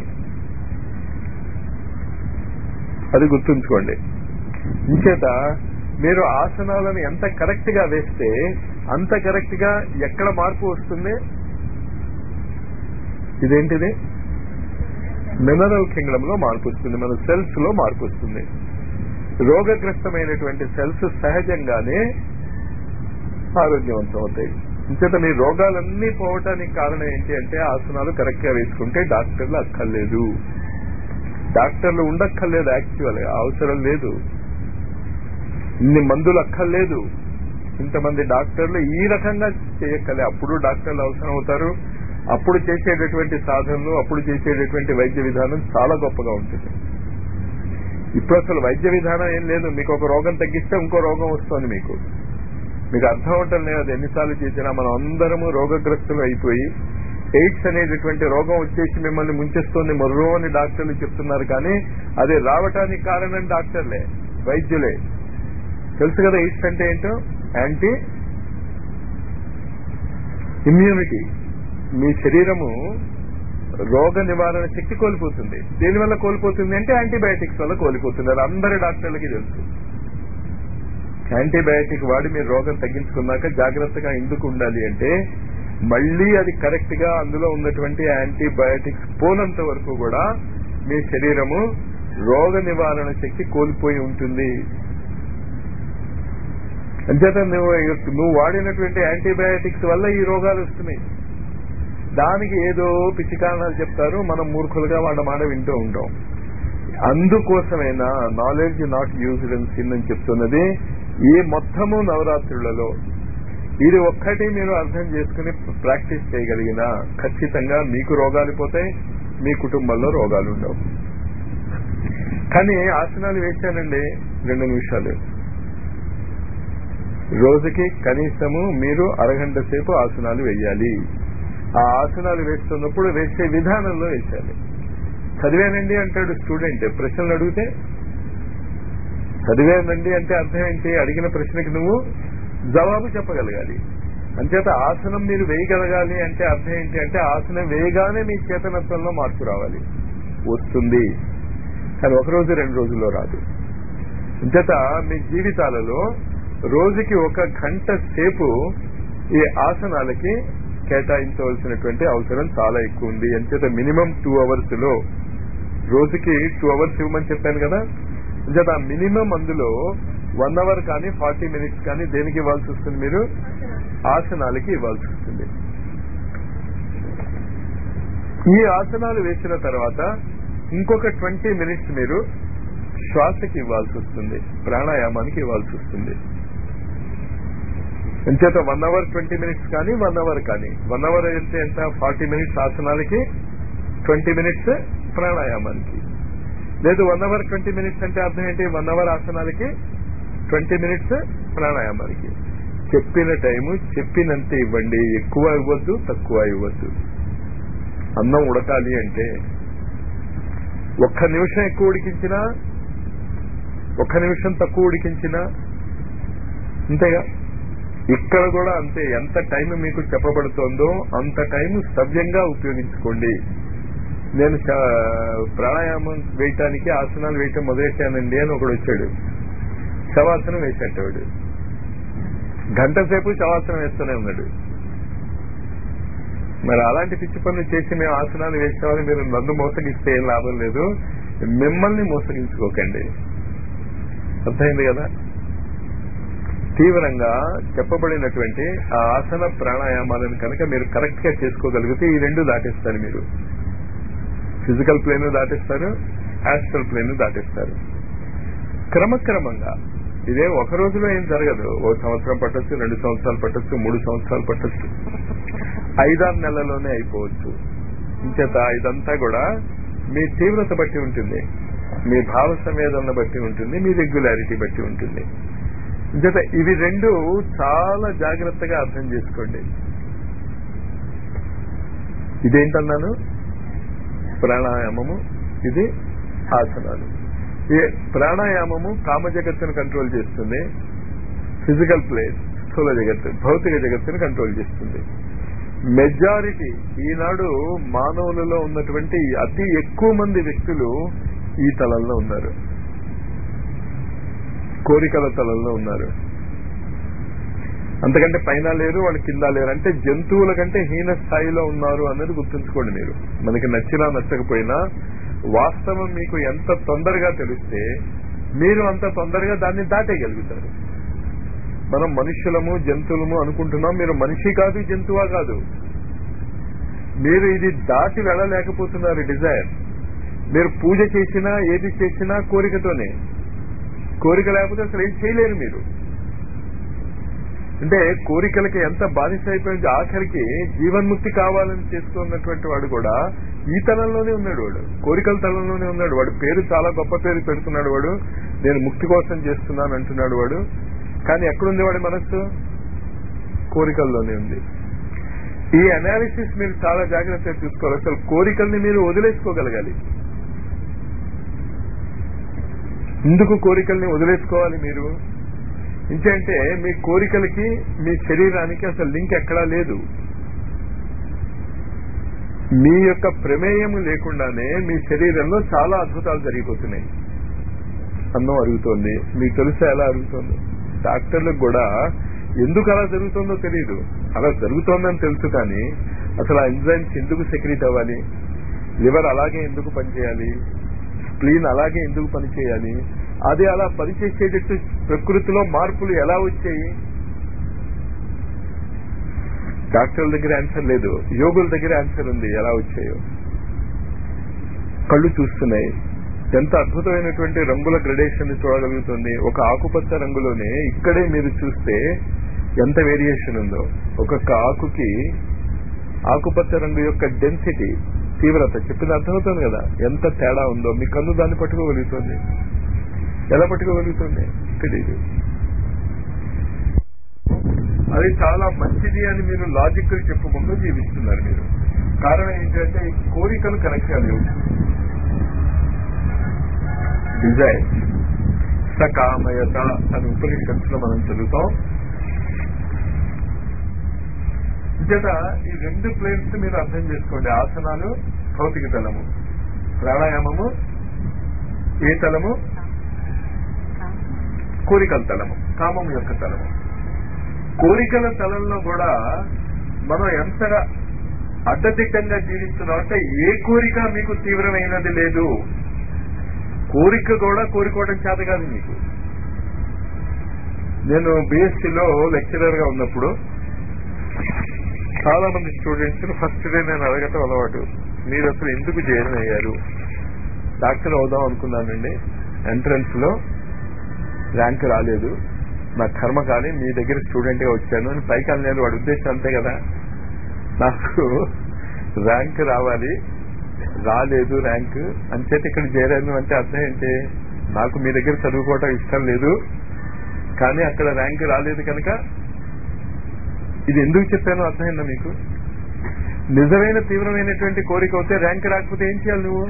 అది గుర్తుంచుకోండి ఇంచేత మీరు ఆసనాలను ఎంత కరెక్ట్ గా వేస్తే అంత కరెక్ట్ గా ఎక్కడ మార్పు వస్తుంది ఇదేంటిది మినరల్ కింగ్డమ్ లో మార్పు వస్తుంది మన సెల్స్ లో మార్పు వస్తుంది రోగగ్రస్తమైనటువంటి సెల్స్ సహజంగానే ఆరోగ్యవంతం అవుతాయి ఇంచేత మీ రోగాలన్నీ పోవటానికి కారణం ఏంటి అంటే ఆసనాలు కరెక్ట్ గా వేసుకుంటే డాక్టర్లు అక్కర్లేదు డాక్టర్లు ఉండక్కర్లేదు యాక్చువల్ గా అవసరం లేదు ఇన్ని మందులు అక్కర్లేదు ఇంతమంది డాక్టర్లు ఈ రకంగా చేయక్కలే అప్పుడు డాక్టర్లు అవసరం అవుతారు అప్పుడు చేసేటటువంటి సాధనలు అప్పుడు చేసేటటువంటి వైద్య విధానం చాలా గొప్పగా ఉంటుంది ఇప్పుడు అసలు వైద్య విధానం ఏం లేదు మీకు ఒక రోగం తగ్గిస్తే ఇంకో రోగం వస్తుంది మీకు మీకు అర్థం అవటం లేదు అది ఎన్నిసార్లు చేసినా మనం అందరము రోగగ్రస్తులు అయిపోయి ఎయిడ్స్ అనేటటువంటి రోగం వచ్చేసి మిమ్మల్ని ముంచేస్తోంది మర్రో అని డాక్టర్లు చెప్తున్నారు కానీ అది రావటానికి కారణం డాక్టర్లే వైద్యులే తెలుసు కదా ఎయిడ్స్ అంటే ఏంటో యాంటీ ఇమ్యూనిటీ మీ శరీరము రోగ నివారణ శక్తి కోల్పోతుంది దేనివల్ల కోల్పోతుంది అంటే యాంటీబయాటిక్స్ వల్ల కోల్పోతుంది అది అందరి డాక్టర్లకి తెలుసు యాంటీబయాటిక్ వాడి మీరు రోగం తగ్గించుకున్నాక జాగ్రత్తగా ఎందుకు ఉండాలి అంటే మళ్ళీ అది కరెక్ట్ గా అందులో ఉన్నటువంటి యాంటీబయాటిక్స్ పోనంత వరకు కూడా మీ శరీరము రోగ నివారణ శక్తి కోల్పోయి ఉంటుంది అంచేత నువ్వు నువ్వు వాడినటువంటి యాంటీబయాటిక్స్ వల్ల ఈ రోగాలు వస్తున్నాయి దానికి ఏదో పిచ్చి కారణాలు చెప్తారు మనం మూర్ఖులుగా వాళ్ళ మాట వింటూ ఉంటాం అందుకోసమైనా knowledge not used in sin అని చెప్తున్నది ఈ మొత్తము నవరాత్రులలో ఇది ఒక్కటి మీరు అర్థం చేసుకుని ప్రాక్టీస్ చేయగలిగినా ఖచ్చితంగా మీకు రోగాలు పోతాయి మీ కుటుంబంలో రోగాలు ఉండవు కానీ ఆసనాలు వేశానండి రెండు నిమిషాలు రోజుకి కనీసము మీరు అరగంట సేపు ఆసనాలు వేయాలి ఆ ఆసనాలు వేస్తున్నప్పుడు వేసే విధానంలో వేశాలి చదివానండి అంటాడు స్టూడెంట్ ప్రశ్నలు అడిగితే చదివానండి అంటే అర్థం ఏంటి అడిగిన ప్రశ్నకి నువ్వు జవాబు చెప్పగలగాలి అంచేత ఆసనం మీరు వేయగలగాలి అంటే అర్థం ఏంటి అంటే ఆసనం వేయగానే మీ చేతనత్వంలో మార్పు రావాలి వస్తుంది కానీ ఒక రోజు రెండు రోజుల్లో రాదు అంచేత మీ జీవితాలలో రోజుకి ఒక గంట సేపు ఈ ఆసనాలకి కేటాయించవలసినటువంటి అవసరం చాలా ఎక్కువ ఉంది అంచేత మినిమం టూ అవర్స్ లో రోజుకి టూ అవర్స్ ఇవ్వమని చెప్పాను కదా అంచేత ఆ మినిమం అందులో వన్ అవర్ కానీ ఫార్టీ మినిట్స్ కానీ దేనికి ఇవ్వాల్సి వస్తుంది మీరు ఆసనాలకి ఇవ్వాల్సి వస్తుంది ఈ ఆసనాలు వేసిన తర్వాత ఇంకొక ట్వంటీ మినిట్స్ మీరు శ్వాసకి ఇవ్వాల్సి వస్తుంది ప్రాణాయామానికి ఇవ్వాల్సి వస్తుంది ఎంచేత వన్ అవర్ ట్వంటీ మినిట్స్ కానీ వన్ అవర్ కానీ వన్ అవర్ అయితే ఎంత ఫార్టీ మినిట్స్ ఆసనాలకి ట్వంటీ మినిట్స్ ప్రాణాయామానికి లేదు వన్ అవర్ ట్వంటీ మినిట్స్ అంటే అర్థం ఏంటి వన్ అవర్ ఆసనాలకి ట్వంటీ మినిట్స్ ప్రాణాయామానికి చెప్పిన టైము చెప్పినంత ఇవ్వండి ఎక్కువ ఇవ్వద్దు తక్కువ ఇవ్వద్దు అన్నం ఉడకాలి అంటే ఒక్క నిమిషం ఎక్కువ ఉడికించినా ఒక్క నిమిషం తక్కువ ఉడికించినా అంతేగా ఇక్కడ కూడా అంతే ఎంత టైం మీకు చెప్పబడుతోందో అంత టైం సవ్యంగా ఉపయోగించుకోండి నేను ప్రాణాయామం వేయటానికి ఆసనాలు వేయటం మొదలెట్టానండి అని ఒకడు వచ్చాడు శవాసనం వేసేటవాడు గంట సేపు శవాసనం వేస్తూనే ఉన్నాడు మరి అలాంటి పిచ్చి పనులు చేసి మేము ఆసనాలు వేసామని మీరు నన్ను మోసగిస్తే ఏం లాభం లేదు మిమ్మల్ని మోసగించుకోకండి అర్థమైంది కదా తీవ్రంగా చెప్పబడినటువంటి ఆ ఆసన ప్రాణాయామాలను కనుక మీరు కరెక్ట్ గా చేసుకోగలిగితే ఈ రెండు దాటిస్తారు మీరు ఫిజికల్ ప్లేన్ దాటిస్తారు యాస్ట్రల్ ప్లేన్ దాటిస్తారు క్రమక్రమంగా ఇదే ఒక రోజులో ఏం జరగదు ఓ సంవత్సరం పట్టొచ్చు రెండు సంవత్సరాలు పట్టొచ్చు మూడు సంవత్సరాలు పట్టొచ్చు ఐదారు నెలల్లోనే అయిపోవచ్చు ఇంచేత ఇదంతా కూడా మీ తీవ్రత బట్టి ఉంటుంది మీ భావ సంవేదన బట్టి ఉంటుంది మీ రెగ్యులారిటీ బట్టి ఉంటుంది ఇంచేత ఇవి రెండు చాలా జాగ్రత్తగా అర్థం చేసుకోండి ఇదేంటన్నాను ప్రాణాయామము ఇది ఆసనాలు ఈ ప్రాణాయామము కామ జగత్తును కంట్రోల్ చేస్తుంది ఫిజికల్ ప్లేస్ స్థూల జగత్తు భౌతిక జగత్తును కంట్రోల్ చేస్తుంది మెజారిటీ ఈనాడు మానవులలో ఉన్నటువంటి అతి ఎక్కువ మంది వ్యక్తులు ఈ తలంలో ఉన్నారు కోరికల తలంలో ఉన్నారు అంతకంటే పైన లేరు వాళ్ళు కింద లేరు అంటే జంతువుల కంటే హీన స్థాయిలో ఉన్నారు అన్నది గుర్తుంచుకోండి మీరు మనకి నచ్చినా నచ్చకపోయినా వాస్తవం మీకు ఎంత తొందరగా తెలిస్తే మీరు అంత తొందరగా దాన్ని దాటేయగలుగుతారు మనం మనుష్యులము జంతువులము అనుకుంటున్నాం మీరు మనిషి కాదు జంతువా కాదు మీరు ఇది దాటి వెళ్ళలేకపోతున్నారు డిజైర్ మీరు పూజ చేసినా ఏది చేసినా కోరికతోనే కోరిక లేకపోతే అసలు ఏం చేయలేరు మీరు అంటే కోరికలకి ఎంత బానిస అయిపోయింది ఆఖరికి జీవన్ముక్తి కావాలని చేస్తున్నటువంటి వాడు కూడా ఈ తలంలోనే ఉన్నాడు వాడు కోరికల తలంలోనే ఉన్నాడు వాడు పేరు చాలా గొప్ప పేరు పెడుతున్నాడు వాడు నేను ముక్తి కోసం చేస్తున్నాను అంటున్నాడు వాడు కానీ ఎక్కడుంది వాడి మనస్సు కోరికల్లోనే ఉంది ఈ అనాలిసిస్ మీరు చాలా జాగ్రత్తగా చూసుకోవాలి అసలు కోరికల్ని మీరు వదిలేసుకోగలగాలి ఎందుకు కోరికల్ని వదిలేసుకోవాలి మీరు ఇంకంటే మీ కోరికలకి మీ శరీరానికి అసలు లింక్ ఎక్కడా లేదు మీ యొక్క ప్రమేయం లేకుండానే మీ శరీరంలో చాలా అద్భుతాలు జరిగిపోతున్నాయి అన్నం అరుగుతోంది మీకు తెలుసా ఎలా అరుగుతోంది డాక్టర్లకు కూడా ఎందుకు అలా జరుగుతుందో తెలియదు అలా జరుగుతోందని తెలుసు కానీ అసలు ఆ ఎంజైమ్స్ ఎందుకు సెక్రీట్ అవ్వాలి లివర్ అలాగే ఎందుకు పనిచేయాలి స్ప్లీన్ అలాగే ఎందుకు పనిచేయాలి అది అలా పనిచేసేటట్టు ప్రకృతిలో మార్పులు ఎలా వచ్చాయి డాక్టర్ల దగ్గర ఆన్సర్ లేదు యోగుల దగ్గర ఆన్సర్ ఉంది ఎలా వచ్చాయో కళ్ళు చూస్తున్నాయి ఎంత అద్భుతమైనటువంటి రంగుల గ్రడేషన్ చూడగలుగుతుంది ఒక ఆకుపచ్చ రంగులోనే ఇక్కడే మీరు చూస్తే ఎంత వేరియేషన్ ఉందో ఒక్కొక్క ఆకుకి ఆకుపచ్చ రంగు యొక్క డెన్సిటీ తీవ్రత చెప్పింది అర్థమవుతుంది కదా ఎంత తేడా ఉందో మీ కన్ను దాన్ని పట్టుకోగలుగుతుంది ఎలా పట్టుకోగలుగుతుంది తెలియదు అది చాలా మంచిది అని మీరు లాజికల్ చెప్పుకుంటూ జీవిస్తున్నారు మీరు కారణం ఏంటంటే ఈ కోరికలు కనెక్ట్ లేవు డిజైర్ సకామయత అని ఉపనిషత్తులో మనం చదువుతాం చేత ఈ రెండు ప్లేన్స్ మీరు అర్థం చేసుకోండి ఆసనాలు భౌతిక తలము ప్రాణాయామము ఏ తలము కోరికల తలము కామం యొక్క తలము కోరికల తలంలో కూడా మనం ఎంతగా అడ్డదిడ్డంగా జీవిస్తున్నాం అంటే ఏ కోరిక మీకు తీవ్రమైనది లేదు కోరిక కూడా కోరుకోవడం చేత కాదు మీకు నేను బిఎస్సిలో లెక్చరర్ గా ఉన్నప్పుడు చాలా మంది స్టూడెంట్స్ ఫస్ట్ డే నేను అడగటం అలవాటు మీరు అసలు ఎందుకు జాయిన్ అయ్యారు డాక్టర్ అవుదాం అనుకున్నానండి ఎంట్రన్స్ లో ర్యాంక్ రాలేదు నా కర్మ కానీ మీ దగ్గర స్టూడెంట్ గా వచ్చాను అని పైకి అనలేదు వాడి ఉద్దేశం అంతే కదా నాకు ర్యాంక్ రావాలి రాలేదు ర్యాంక్ అంచేత ఇక్కడ చేరాను అంటే అర్థం ఏంటి నాకు మీ దగ్గర చదువుకోవటం ఇష్టం లేదు కానీ అక్కడ ర్యాంక్ రాలేదు కనుక ఇది ఎందుకు చెప్పానో అర్థమైందా మీకు నిజమైన తీవ్రమైనటువంటి కోరిక అవుతే ర్యాంక్ రాకపోతే ఏం చేయాలి నువ్వు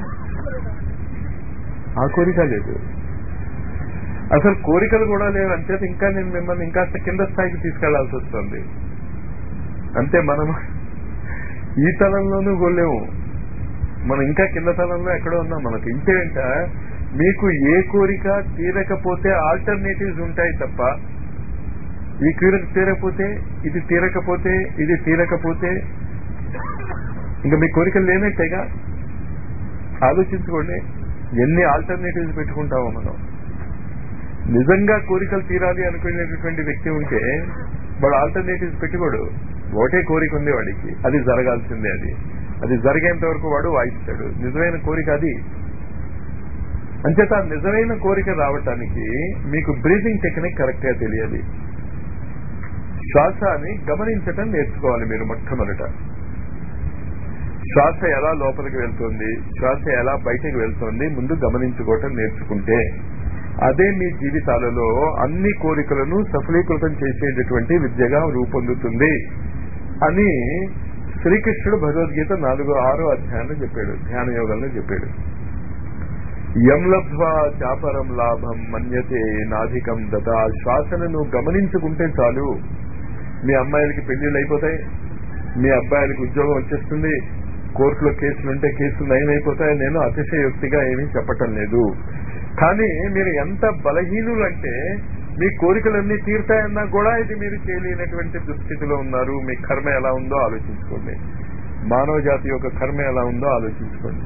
ఆ కోరిక లేదు అసలు కోరికలు కూడా లేవు అంచేత ఇంకా నేను మిమ్మల్ని ఇంకా కింద స్థాయికి తీసుకెళ్లాల్సి వస్తుంది అంతే మనం ఈ తలంలోనూ గొల్లేము మనం ఇంకా కింద తలంలో ఎక్కడో ఉన్నాం మనకు ఇంకేంట మీకు ఏ కోరిక తీరకపోతే ఆల్టర్నేటివ్స్ ఉంటాయి తప్ప ఈ కోరిక తీరకపోతే ఇది తీరకపోతే ఇది తీరకపోతే ఇంకా మీ కోరికలు లేనట్టేగా ఆలోచించుకోండి ఎన్ని ఆల్టర్నేటివ్స్ పెట్టుకుంటామో మనం నిజంగా కోరికలు తీరాలి అనుకునేటటువంటి వ్యక్తి ఉంటే వాడు ఆల్టర్నేటివ్స్ పెట్టుకోడు ఒకటే కోరిక ఉంది వాడికి అది జరగాల్సిందే అది అది జరిగేంత వరకు వాడు వాయిస్తాడు నిజమైన కోరిక అది అంచేత నిజమైన కోరిక రావటానికి మీకు బ్రీతింగ్ టెక్నిక్ కరెక్ట్ గా తెలియాలి శ్వాసని గమనించటం నేర్చుకోవాలి మీరు మొట్టమొదట శ్వాస ఎలా లోపలికి వెళ్తుంది శ్వాస ఎలా బయటకు వెళ్తుంది ముందు గమనించుకోవటం నేర్చుకుంటే అదే మీ జీవితాలలో అన్ని కోరికలను సఫలీకృతం చేసేటటువంటి విద్యగా రూపొందుతుంది అని శ్రీకృష్ణుడు భగవద్గీత నాలుగు ఆరో అధ్యాయంలో చెప్పాడు ధ్యాన యోగంలో చెప్పాడు యం లబ్ధ్వా చాపరం లాభం మన్యతే నాధికం దత శ్వాసను నువ్వు గమనించుకుంటే చాలు మీ అమ్మాయిలకి పెళ్లిళ్ళు అయిపోతాయి మీ అబ్బాయిలకి ఉద్యోగం వచ్చేస్తుంది కోర్టులో కేసులు ఉంటే కేసులు నయం అయిపోతాయి నేను అతిశయోక్తిగా ఏమీ చెప్పటం లేదు కానీ మీరు ఎంత బలహీనులు అంటే మీ కోరికలన్నీ తీరుతాయన్నా కూడా ఇది మీరు చేయలేనటువంటి దుస్థితిలో ఉన్నారు మీ కర్మ ఎలా ఉందో ఆలోచించుకోండి మానవ జాతి యొక్క కర్మ ఎలా ఉందో ఆలోచించుకోండి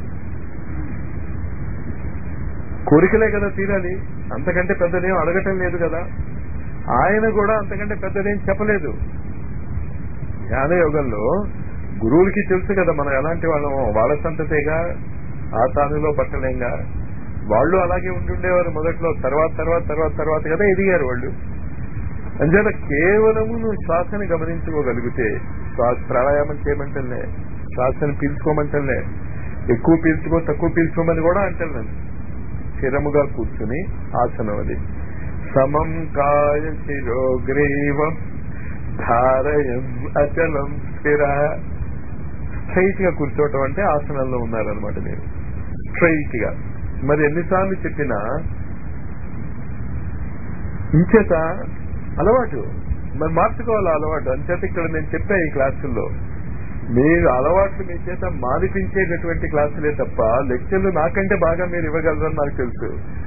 కోరికలే కదా తీరాలి అంతకంటే పెద్దదేం అడగటం లేదు కదా ఆయన కూడా అంతకంటే పెద్దదేం చెప్పలేదు ధ్యాన యోగంలో గురువులకి తెలుసు కదా మనం ఎలాంటి వాళ్ళం వాళ్ళ సంతతేగా ఆ తానులో పట్టలేంగా వాళ్ళు అలాగే ఉండుండేవారు మొదట్లో తర్వాత తర్వాత తర్వాత తర్వాత కదా ఎదిగారు వాళ్ళు అంచేత కేవలము నువ్వు శ్వాసని గమనించుకోగలిగితే శ్వాస ప్రాణాయామం చేయమంటలే శ్వాసని పీల్చుకోమంటలే ఎక్కువ పీల్చుకో తక్కువ పీల్చుకోమని కూడా అంటలేను స్థిరముగా కూర్చుని ఆసనం అది సమం కాయ శిరోగ్రీవం ధారయం అచలం స్థిర స్ట్రైట్ గా కూర్చోవటం అంటే ఆసనంలో ఉన్నారనమాట మీరు స్ట్రైట్ గా మరి ఎన్నిసార్లు చెప్పినా ఇంచేత అలవాటు మరి మార్చుకోవాలి ఆ అలవాటు అంచేత ఇక్కడ నేను చెప్పా ఈ క్లాసుల్లో మీరు అలవాట్లు మీ చేత మానిపించేటటువంటి క్లాసులే తప్ప లెక్చర్లు నాకంటే బాగా మీరు ఇవ్వగలరని నాకు తెలుసు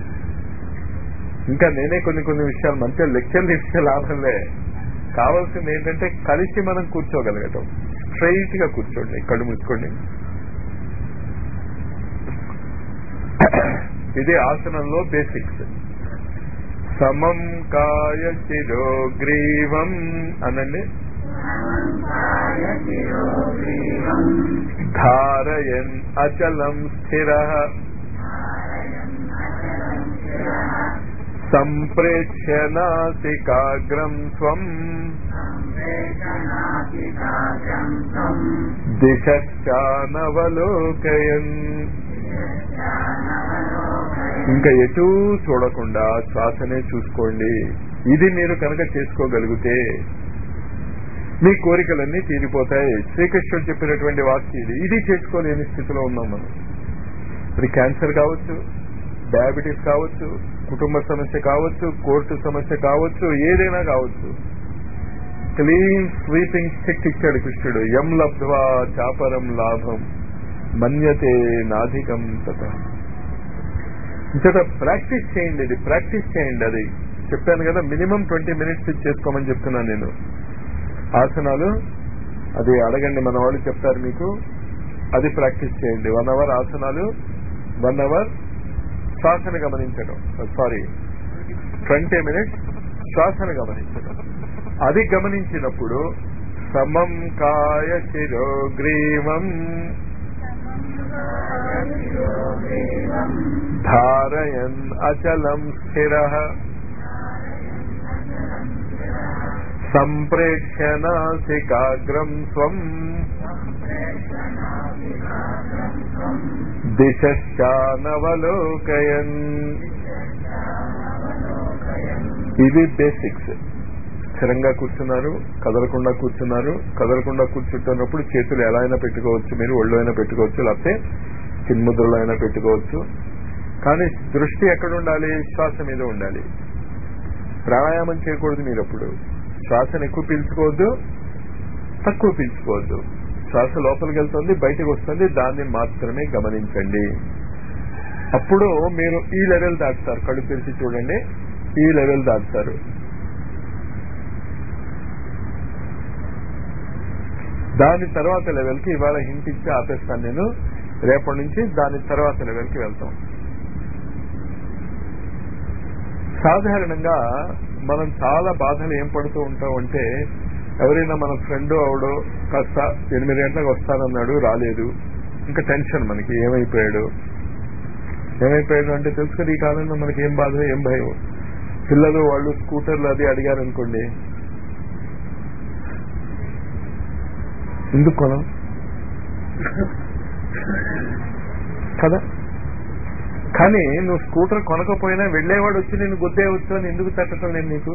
ఇంకా నేనే కొన్ని కొన్ని విషయాలు మంచిగా లెక్చర్లు ఇచ్చే లాభంలే కావాల్సింది ఏంటంటే కలిసి మనం కూర్చోగలగటం స్ట్రైట్ గా కూర్చోండి కళ్ళు మూసుకోండి ఇది ఆసనంలో బేసిక్స్ సమం కాయ శిరోగ్రీవం అనండి ధారయన్ అచలం స్థిర సంప్రేక్ష్య నాసికాగ్రం స్వం దిశానవలోకయన్ ఇంకా ఎటూ చూడకుండా శ్వాసనే చూసుకోండి ఇది మీరు కనుక చేసుకోగలిగితే మీ కోరికలన్నీ తీరిపోతాయి శ్రీకృష్ణుడు చెప్పినటువంటి వాక్యం ఇది ఇది చేసుకోలేని స్థితిలో ఉన్నాం మనం ఇప్పుడు క్యాన్సర్ కావచ్చు డయాబెటీస్ కావచ్చు కుటుంబ సమస్య కావచ్చు కోర్టు సమస్య కావచ్చు ఏదైనా కావచ్చు క్లీన్ స్వీపింగ్ స్టిక్ ఇచ్చాడు కృష్ణుడు ఎం లబ్ధ్వా చాపరం లాభం మన్యతే నాధికం తత ఇంతట ప్రాక్టీస్ చేయండి ఇది ప్రాక్టీస్ చేయండి అది చెప్పాను కదా మినిమం ట్వంటీ మినిట్స్ చేసుకోమని చెప్తున్నాను నేను ఆసనాలు అది అడగండి మన వాళ్ళు చెప్తారు మీకు అది ప్రాక్టీస్ చేయండి వన్ అవర్ ఆసనాలు వన్ అవర్ శ్వాసను గమనించడం సారీ ట్వంటీ మినిట్స్ శ్వాసను గమనించడం అది గమనించినప్పుడు సమం కాయ శిరోగ్రీవం ధారయన్ అచలం స్థిర సంప్రేక్ష్య నాసికాగ్రం స్వం దిశానవలోకయన్ ఇది బేసిక్స్ స్థిరంగా కూర్చున్నారు కదలకుండా కూర్చున్నారు కదలకుండా కూర్చుంటున్నప్పుడు చేతులు ఎలా అయినా పెట్టుకోవచ్చు మీరు ఒళ్ళు అయినా పెట్టుకోవచ్చు లేకపోతే చిన్ముద్రలో అయినా పెట్టుకోవచ్చు కానీ దృష్టి ఎక్కడ ఉండాలి శ్వాస మీద ఉండాలి ప్రాణాయామం చేయకూడదు మీరు అప్పుడు శ్వాసను ఎక్కువ పీల్చుకోవద్దు తక్కువ పీల్చుకోవద్దు శ్వాస లోపలికి వెళ్తుంది బయటకు వస్తుంది దాన్ని మాత్రమే గమనించండి అప్పుడు మీరు ఈ లెవెల్ దాటుతారు కళ్ళు తెరిచి చూడండి ఈ లెవెల్ దాటుతారు దాని తర్వాత లెవెల్కి ఇవాళ హింట్ ఇచ్చి ఆపేస్తాను నేను రేపటి నుంచి దాని తర్వాత లెవెల్కి వెళ్తాం సాధారణంగా మనం చాలా బాధలు ఏం పడుతూ ఉంటాం అంటే ఎవరైనా మన ఫ్రెండ్ అవడో కాస్త ఎనిమిది గంటలకు వస్తానన్నాడు రాలేదు ఇంకా టెన్షన్ మనకి ఏమైపోయాడు ఏమైపోయాడు అంటే తెలుసు కదా ఈ కాలంలో మనకి ఏం బాధ ఏం భయం పిల్లలు వాళ్ళు స్కూటర్లు అది అడిగారు అనుకోండి ఎందుకు కొనం కదా కానీ నువ్వు స్కూటర్ కొనకపోయినా వెళ్లేవాడు వచ్చి నేను గుద్దేయవచ్చు అని ఎందుకు తట్టడం నేను నీకు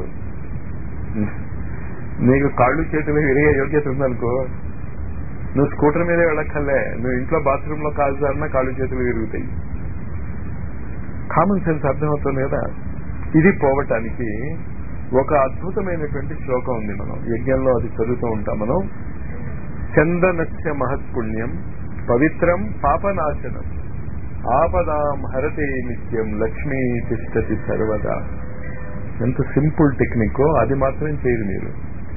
నీకు కాళ్ళు చేతులు విరిగే యోగ్యత ఉందనుకో నువ్వు స్కూటర్ మీదే వెళ్ళక్కర్లే నువ్వు ఇంట్లో బాత్రూమ్ లో కాలు జారినా కాళ్ళు చేతులు విరుగుతాయి కామన్ సెన్స్ అర్థమవుతుంది కదా ఇది పోవటానికి ఒక అద్భుతమైనటువంటి శ్లోకం ఉంది మనం యజ్ఞంలో అది చదువుతూ ఉంటాం మనం చందనస్య మహత్పుణ్యం పవిత్రం పాపనాశనం ఆపదాం హరతే నిత్యం లక్ష్మీ తిష్టతి సర్వదా ఎంత సింపుల్ టెక్నిక్ అది మాత్రం చేయదు మీరు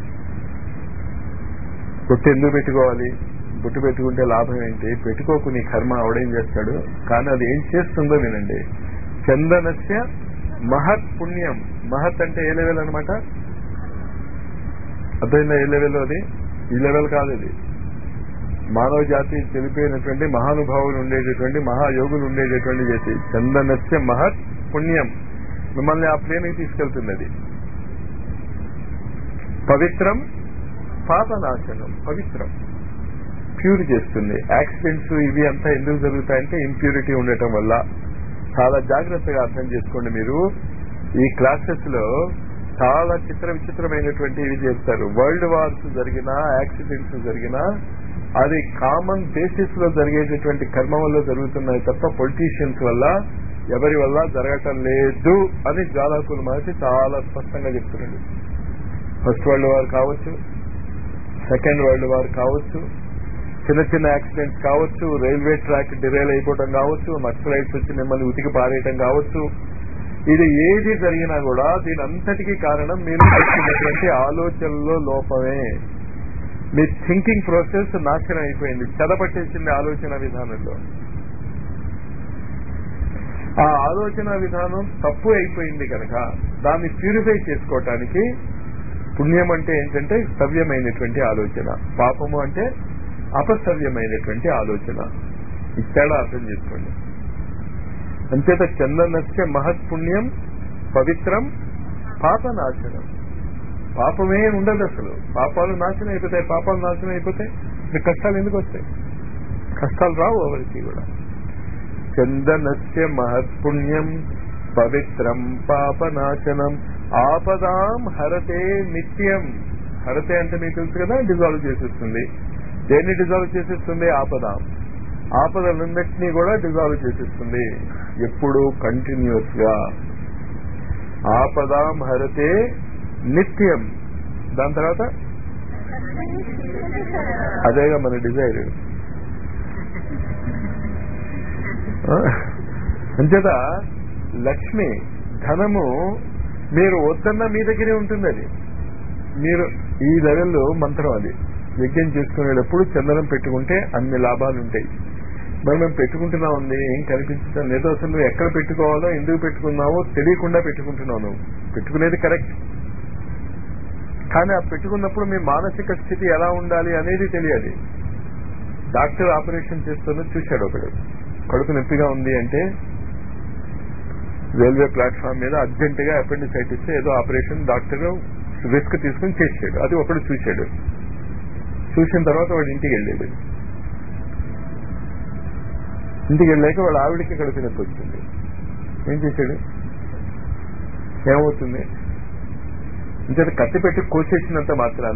బొట్టు ఎందుకు పెట్టుకోవాలి బొట్టు పెట్టుకుంటే లాభం ఏంటి పెట్టుకోకు నీ కర్మ అవడేం చేస్తాడు కానీ అది ఏం చేస్తుందో వినండి చందనస్య మహత్ పుణ్యం మహత్ అంటే ఏ లెవెల్ అనమాట అర్థమైందా ఏ లెవెల్ అది ఈ లెవెల్ కాదు ఇది మానవ జాతి తెలిపోయినటువంటి మహానుభావులు ఉండేటటువంటి మహాయోగులు ఉండేటటువంటి చేతి చందనస్య మహత్ పుణ్యం మిమ్మల్ని ఆ ప్లేన్కి తీసుకెళ్తుంది అది పవిత్రం పాపనాశనం పవిత్రం ప్యూర్ చేస్తుంది యాక్సిడెంట్స్ ఇవి అంతా ఎందుకు జరుగుతాయంటే ఇంప్యూరిటీ ఉండటం వల్ల చాలా జాగ్రత్తగా అర్థం చేసుకోండి మీరు ఈ క్లాసెస్ లో చాలా చిత్ర విచిత్రమైనటువంటి ఇవి చేస్తారు వరల్డ్ వార్స్ జరిగినా యాక్సిడెంట్స్ జరిగినా అది కామన్ బేసిస్ లో జరిగేటటువంటి కర్మ వల్ల జరుగుతున్నాయి తప్ప పొలిటీషియన్స్ వల్ల ఎవరి వల్ల జరగటం లేదు అని జ్వాలాకుల మహర్షి చాలా స్పష్టంగా చెప్తున్నాడు ఫస్ట్ వరల్డ్ వార్ కావచ్చు సెకండ్ వరల్డ్ వార్ కావచ్చు చిన్న చిన్న యాక్సిడెంట్స్ కావచ్చు రైల్వే ట్రాక్ డిరైల్ అయిపోవటం కావచ్చు నక్సలైట్స్ వచ్చి మిమ్మల్ని ఉతికి పారేయటం కావచ్చు ఇది ఏది జరిగినా కూడా దీని అంతటికీ కారణం మీరు చేస్తున్నటువంటి ఆలోచనలో లోపమే మీ థింకింగ్ ప్రాసెస్ నాశనం అయిపోయింది చెదపట్టేసింది ఆలోచన విధానంలో ఆ ఆలోచన విధానం తప్పు అయిపోయింది కనుక దాన్ని ప్యూరిఫై చేసుకోవటానికి పుణ్యం అంటే ఏంటంటే సవ్యమైనటువంటి ఆలోచన పాపము అంటే అపసవ్యమైనటువంటి ఆలోచన ఇచ్చాడా అర్థం చేసుకోండి అంచేత చందనస్య మహత్ పుణ్యం పవిత్రం పాపనాశనం పాపమే ఉండదు అసలు పాపాలు నాశనం అయిపోతాయి పాపాలు నాశనం అయిపోతాయి మీకు కష్టాలు ఎందుకు వస్తాయి కష్టాలు రావు ఎవరికి కూడా చందనస్య మహత్ పుణ్యం పవిత్రం పాపనాశనం ఆపదాం హరతే నిత్యం హరతే అంటే మీకు తెలుసు కదా డిజాల్వ్ చేసేస్తుంది దేన్ని డిజాల్వ్ చేసేస్తుంది ఆపదాం ఆపదలన్నింటినీ కూడా డిజాల్వ్ చేసేస్తుంది ఎప్పుడు కంటిన్యూస్ గా ఆపదాం హరతే నిత్యం దాని తర్వాత అదేగా మన డిజైర్ అంచేత లక్ష్మి ధనము మీరు వద్దన్న మీ దగ్గరే ఉంటుంది అది మీరు ఈ లెవెల్లో మంత్రం అది యజ్ఞం చేసుకునేటప్పుడు చందనం పెట్టుకుంటే అన్ని లాభాలు ఉంటాయి మరి మేము పెట్టుకుంటున్నాం ఉంది ఏం కనిపించడం లేదు అసలు నువ్వు ఎక్కడ పెట్టుకోవాలో ఎందుకు పెట్టుకున్నావో తెలియకుండా పెట్టుకుంటున్నావు నువ్వు పెట్టుకునేది కరెక్ట్ కానీ ఆ పెట్టుకున్నప్పుడు మీ మానసిక స్థితి ఎలా ఉండాలి అనేది తెలియాలి డాక్టర్ ఆపరేషన్ చేస్తున్నది చూశాడు ఒకడు కడుపు నొప్పిగా ఉంది అంటే రైల్వే ప్లాట్ఫామ్ మీద అర్జెంట్ గా అపెండిసైటిస్ ఏదో ఆపరేషన్ డాక్టర్ రిస్క్ తీసుకుని చేసాడు అది ఒకడు చూశాడు చూసిన తర్వాత వాడు ఇంటికి వెళ్ళాడు ఇంటికి వెళ్ళాక వాళ్ళ ఆవిడికి కడుపు నొప్పి వచ్చింది ఏం చేశాడు ఏమవుతుంది ఇంత కత్తి పెట్టి కోసేసినంత మాత్రాన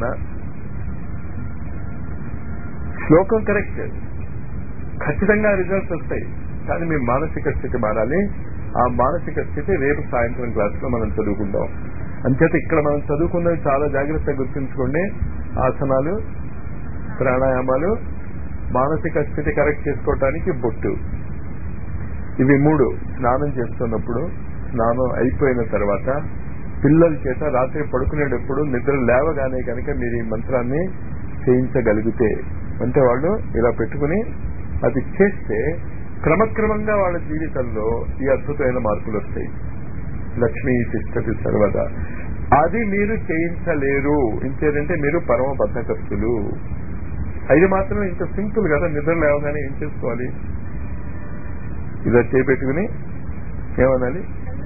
శ్లోకం కరెక్ట్ ఖచ్చితంగా రిజల్ట్స్ వస్తాయి కానీ మీ మానసిక స్థితి మారాలి ఆ మానసిక స్థితి రేపు సాయంత్రం క్లాస్ లో మనం చదువుకుందాం అంచేత ఇక్కడ మనం చదువుకున్నది చాలా జాగ్రత్తగా గుర్తుంచుకోండి ఆసనాలు ప్రాణాయామాలు మానసిక స్థితి కరెక్ట్ చేసుకోవటానికి బొట్టు ఇవి మూడు స్నానం చేస్తున్నప్పుడు స్నానం అయిపోయిన తర్వాత పిల్లల చేత రాత్రి పడుకునేటప్పుడు నిద్ర లేవగానే కనుక మీరు ఈ మంత్రాన్ని చేయించగలిగితే అంటే వాళ్ళు ఇలా పెట్టుకుని అది చేస్తే క్రమక్రమంగా వాళ్ళ జీవితంలో ఈ అద్భుతమైన మార్పులు వస్తాయి లక్ష్మీ తిష్టతి సర్వదా అది మీరు చేయించలేరు ఇంకేంటంటే మీరు పరమ బద్ధకస్తులు అది మాత్రం ఇంత సింపుల్ కదా నిద్ర లేవగానే ఏం చేసుకోవాలి ఇలా చేపెట్టుకుని ఏమనాలి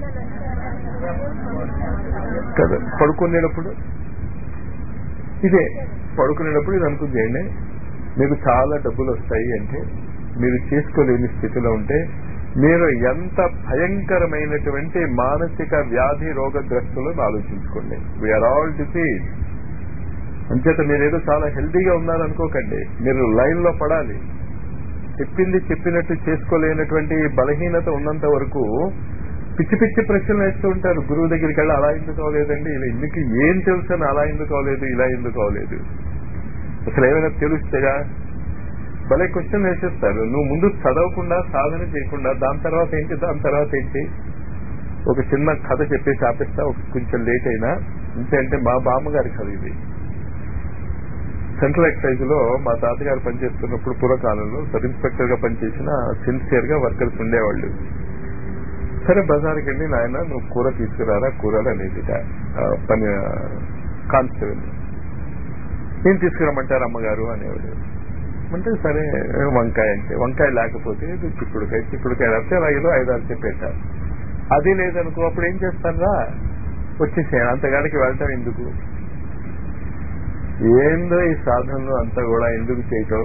కదా పడుకునేటప్పుడు ఇదే పడుకునేటప్పుడు ఇది అనుకుని చేయండి మీకు చాలా డబ్బులు వస్తాయి అంటే మీరు చేసుకోలేని స్థితిలో ఉంటే మీరు ఎంత భయంకరమైనటువంటి మానసిక వ్యాధి రోగగ్రస్తులు ఆలోచించుకోండి వీఆర్ ఆల్ డిసీజ్ అంచేత మీరేదో చాలా హెల్దీగా ఉన్నారనుకోకండి మీరు లైన్ లో పడాలి చెప్పింది చెప్పినట్టు చేసుకోలేనటువంటి బలహీనత ఉన్నంత వరకు పిచ్చి పిచ్చి ప్రశ్నలు వేస్తూ ఉంటారు గురువు దగ్గరికి వెళ్ళి అలా ఎందుకు అవ్వలేదండి ఇలా ఎందుకు ఏం తెలుసు అని అలా ఎందుకు అవ్వలేదు ఇలా ఎందుకు అవ్వలేదు అసలు ఏమైనా తెలుస్తేగా భలే క్వశ్చన్ వేసేస్తారు నువ్వు ముందు చదవకుండా సాధన చేయకుండా దాని తర్వాత ఏంటి దాని తర్వాత ఏంటి ఒక చిన్న కథ చెప్పేసి ఆపేస్తా ఒక కొంచెం లేట్ అయినా ఇంతంటే మా బామ్మగారి కథ ఇది సెంట్రల్ ఎక్సైజ్ లో మా తాతగారు పనిచేస్తున్నప్పుడు పూర్వకాలంలో సబ్ ఇన్స్పెక్టర్ గా పనిచేసిన సిన్సియర్ గా వర్కర్స్ ఉండేవాళ్ళు సరే బజార్కి వెళ్ళి నాయన నువ్వు కూర తీసుకురారా కూరలు అనేది పని కానిస్టేబుల్ ఏం తీసుకురమ్మంటారు అమ్మగారు అనేవాడు అంటే సరే వంకాయ అంటే వంకాయ లేకపోతే ఇది చిక్కుడుకాయ చిక్కుడుకాయ లేకపోతే రైలు ఐదారు చెప్పేటారు అది లేదనుకో అప్పుడు ఏం చేస్తారా వచ్చేసాను అంతగానికి వెళ్ళటం ఎందుకు ఏందో ఈ సాధనలు అంతా కూడా ఎందుకు చేయటం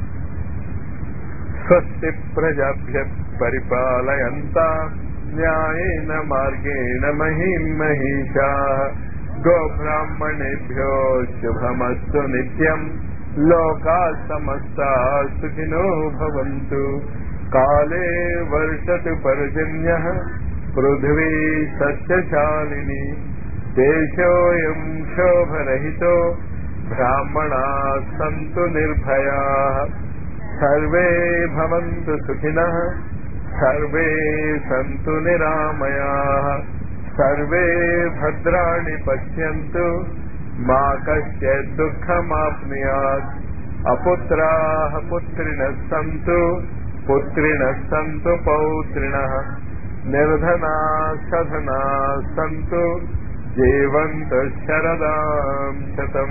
స్వస్తి ప్రజాభ్య పరిపాలయంతా న్యాయేన మార్గేణ మహిం మహిషా గోబ్రాహ్మణేభ్యో శుభమస్తు నిత్యం లోకా సమస్తా సుఖినో భవంతు కాలే వర్షతు పర్జన్య పృథివీ సస్యశాలిని దేశోయం శోభరహితో బ్రాహ్మణా సంతు నిర్భయా సర్వే భవంతు సుఖినః సర్వే సంతు నిరామయా సర్వే భద్రాణి పశ్యంతు మా కశ్య దుఃఖమాప్నుయాత్ అపుత్రాः పుత్రిణः సంతు పుత్రిణः సంతు పౌత్రిణः నిర్ధనా సధనా సంతు జీవంతు శరదాం శతం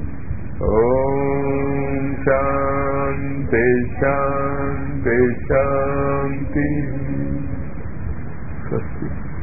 ఓం శాంతి శాంతి శాంతి స్వస్తి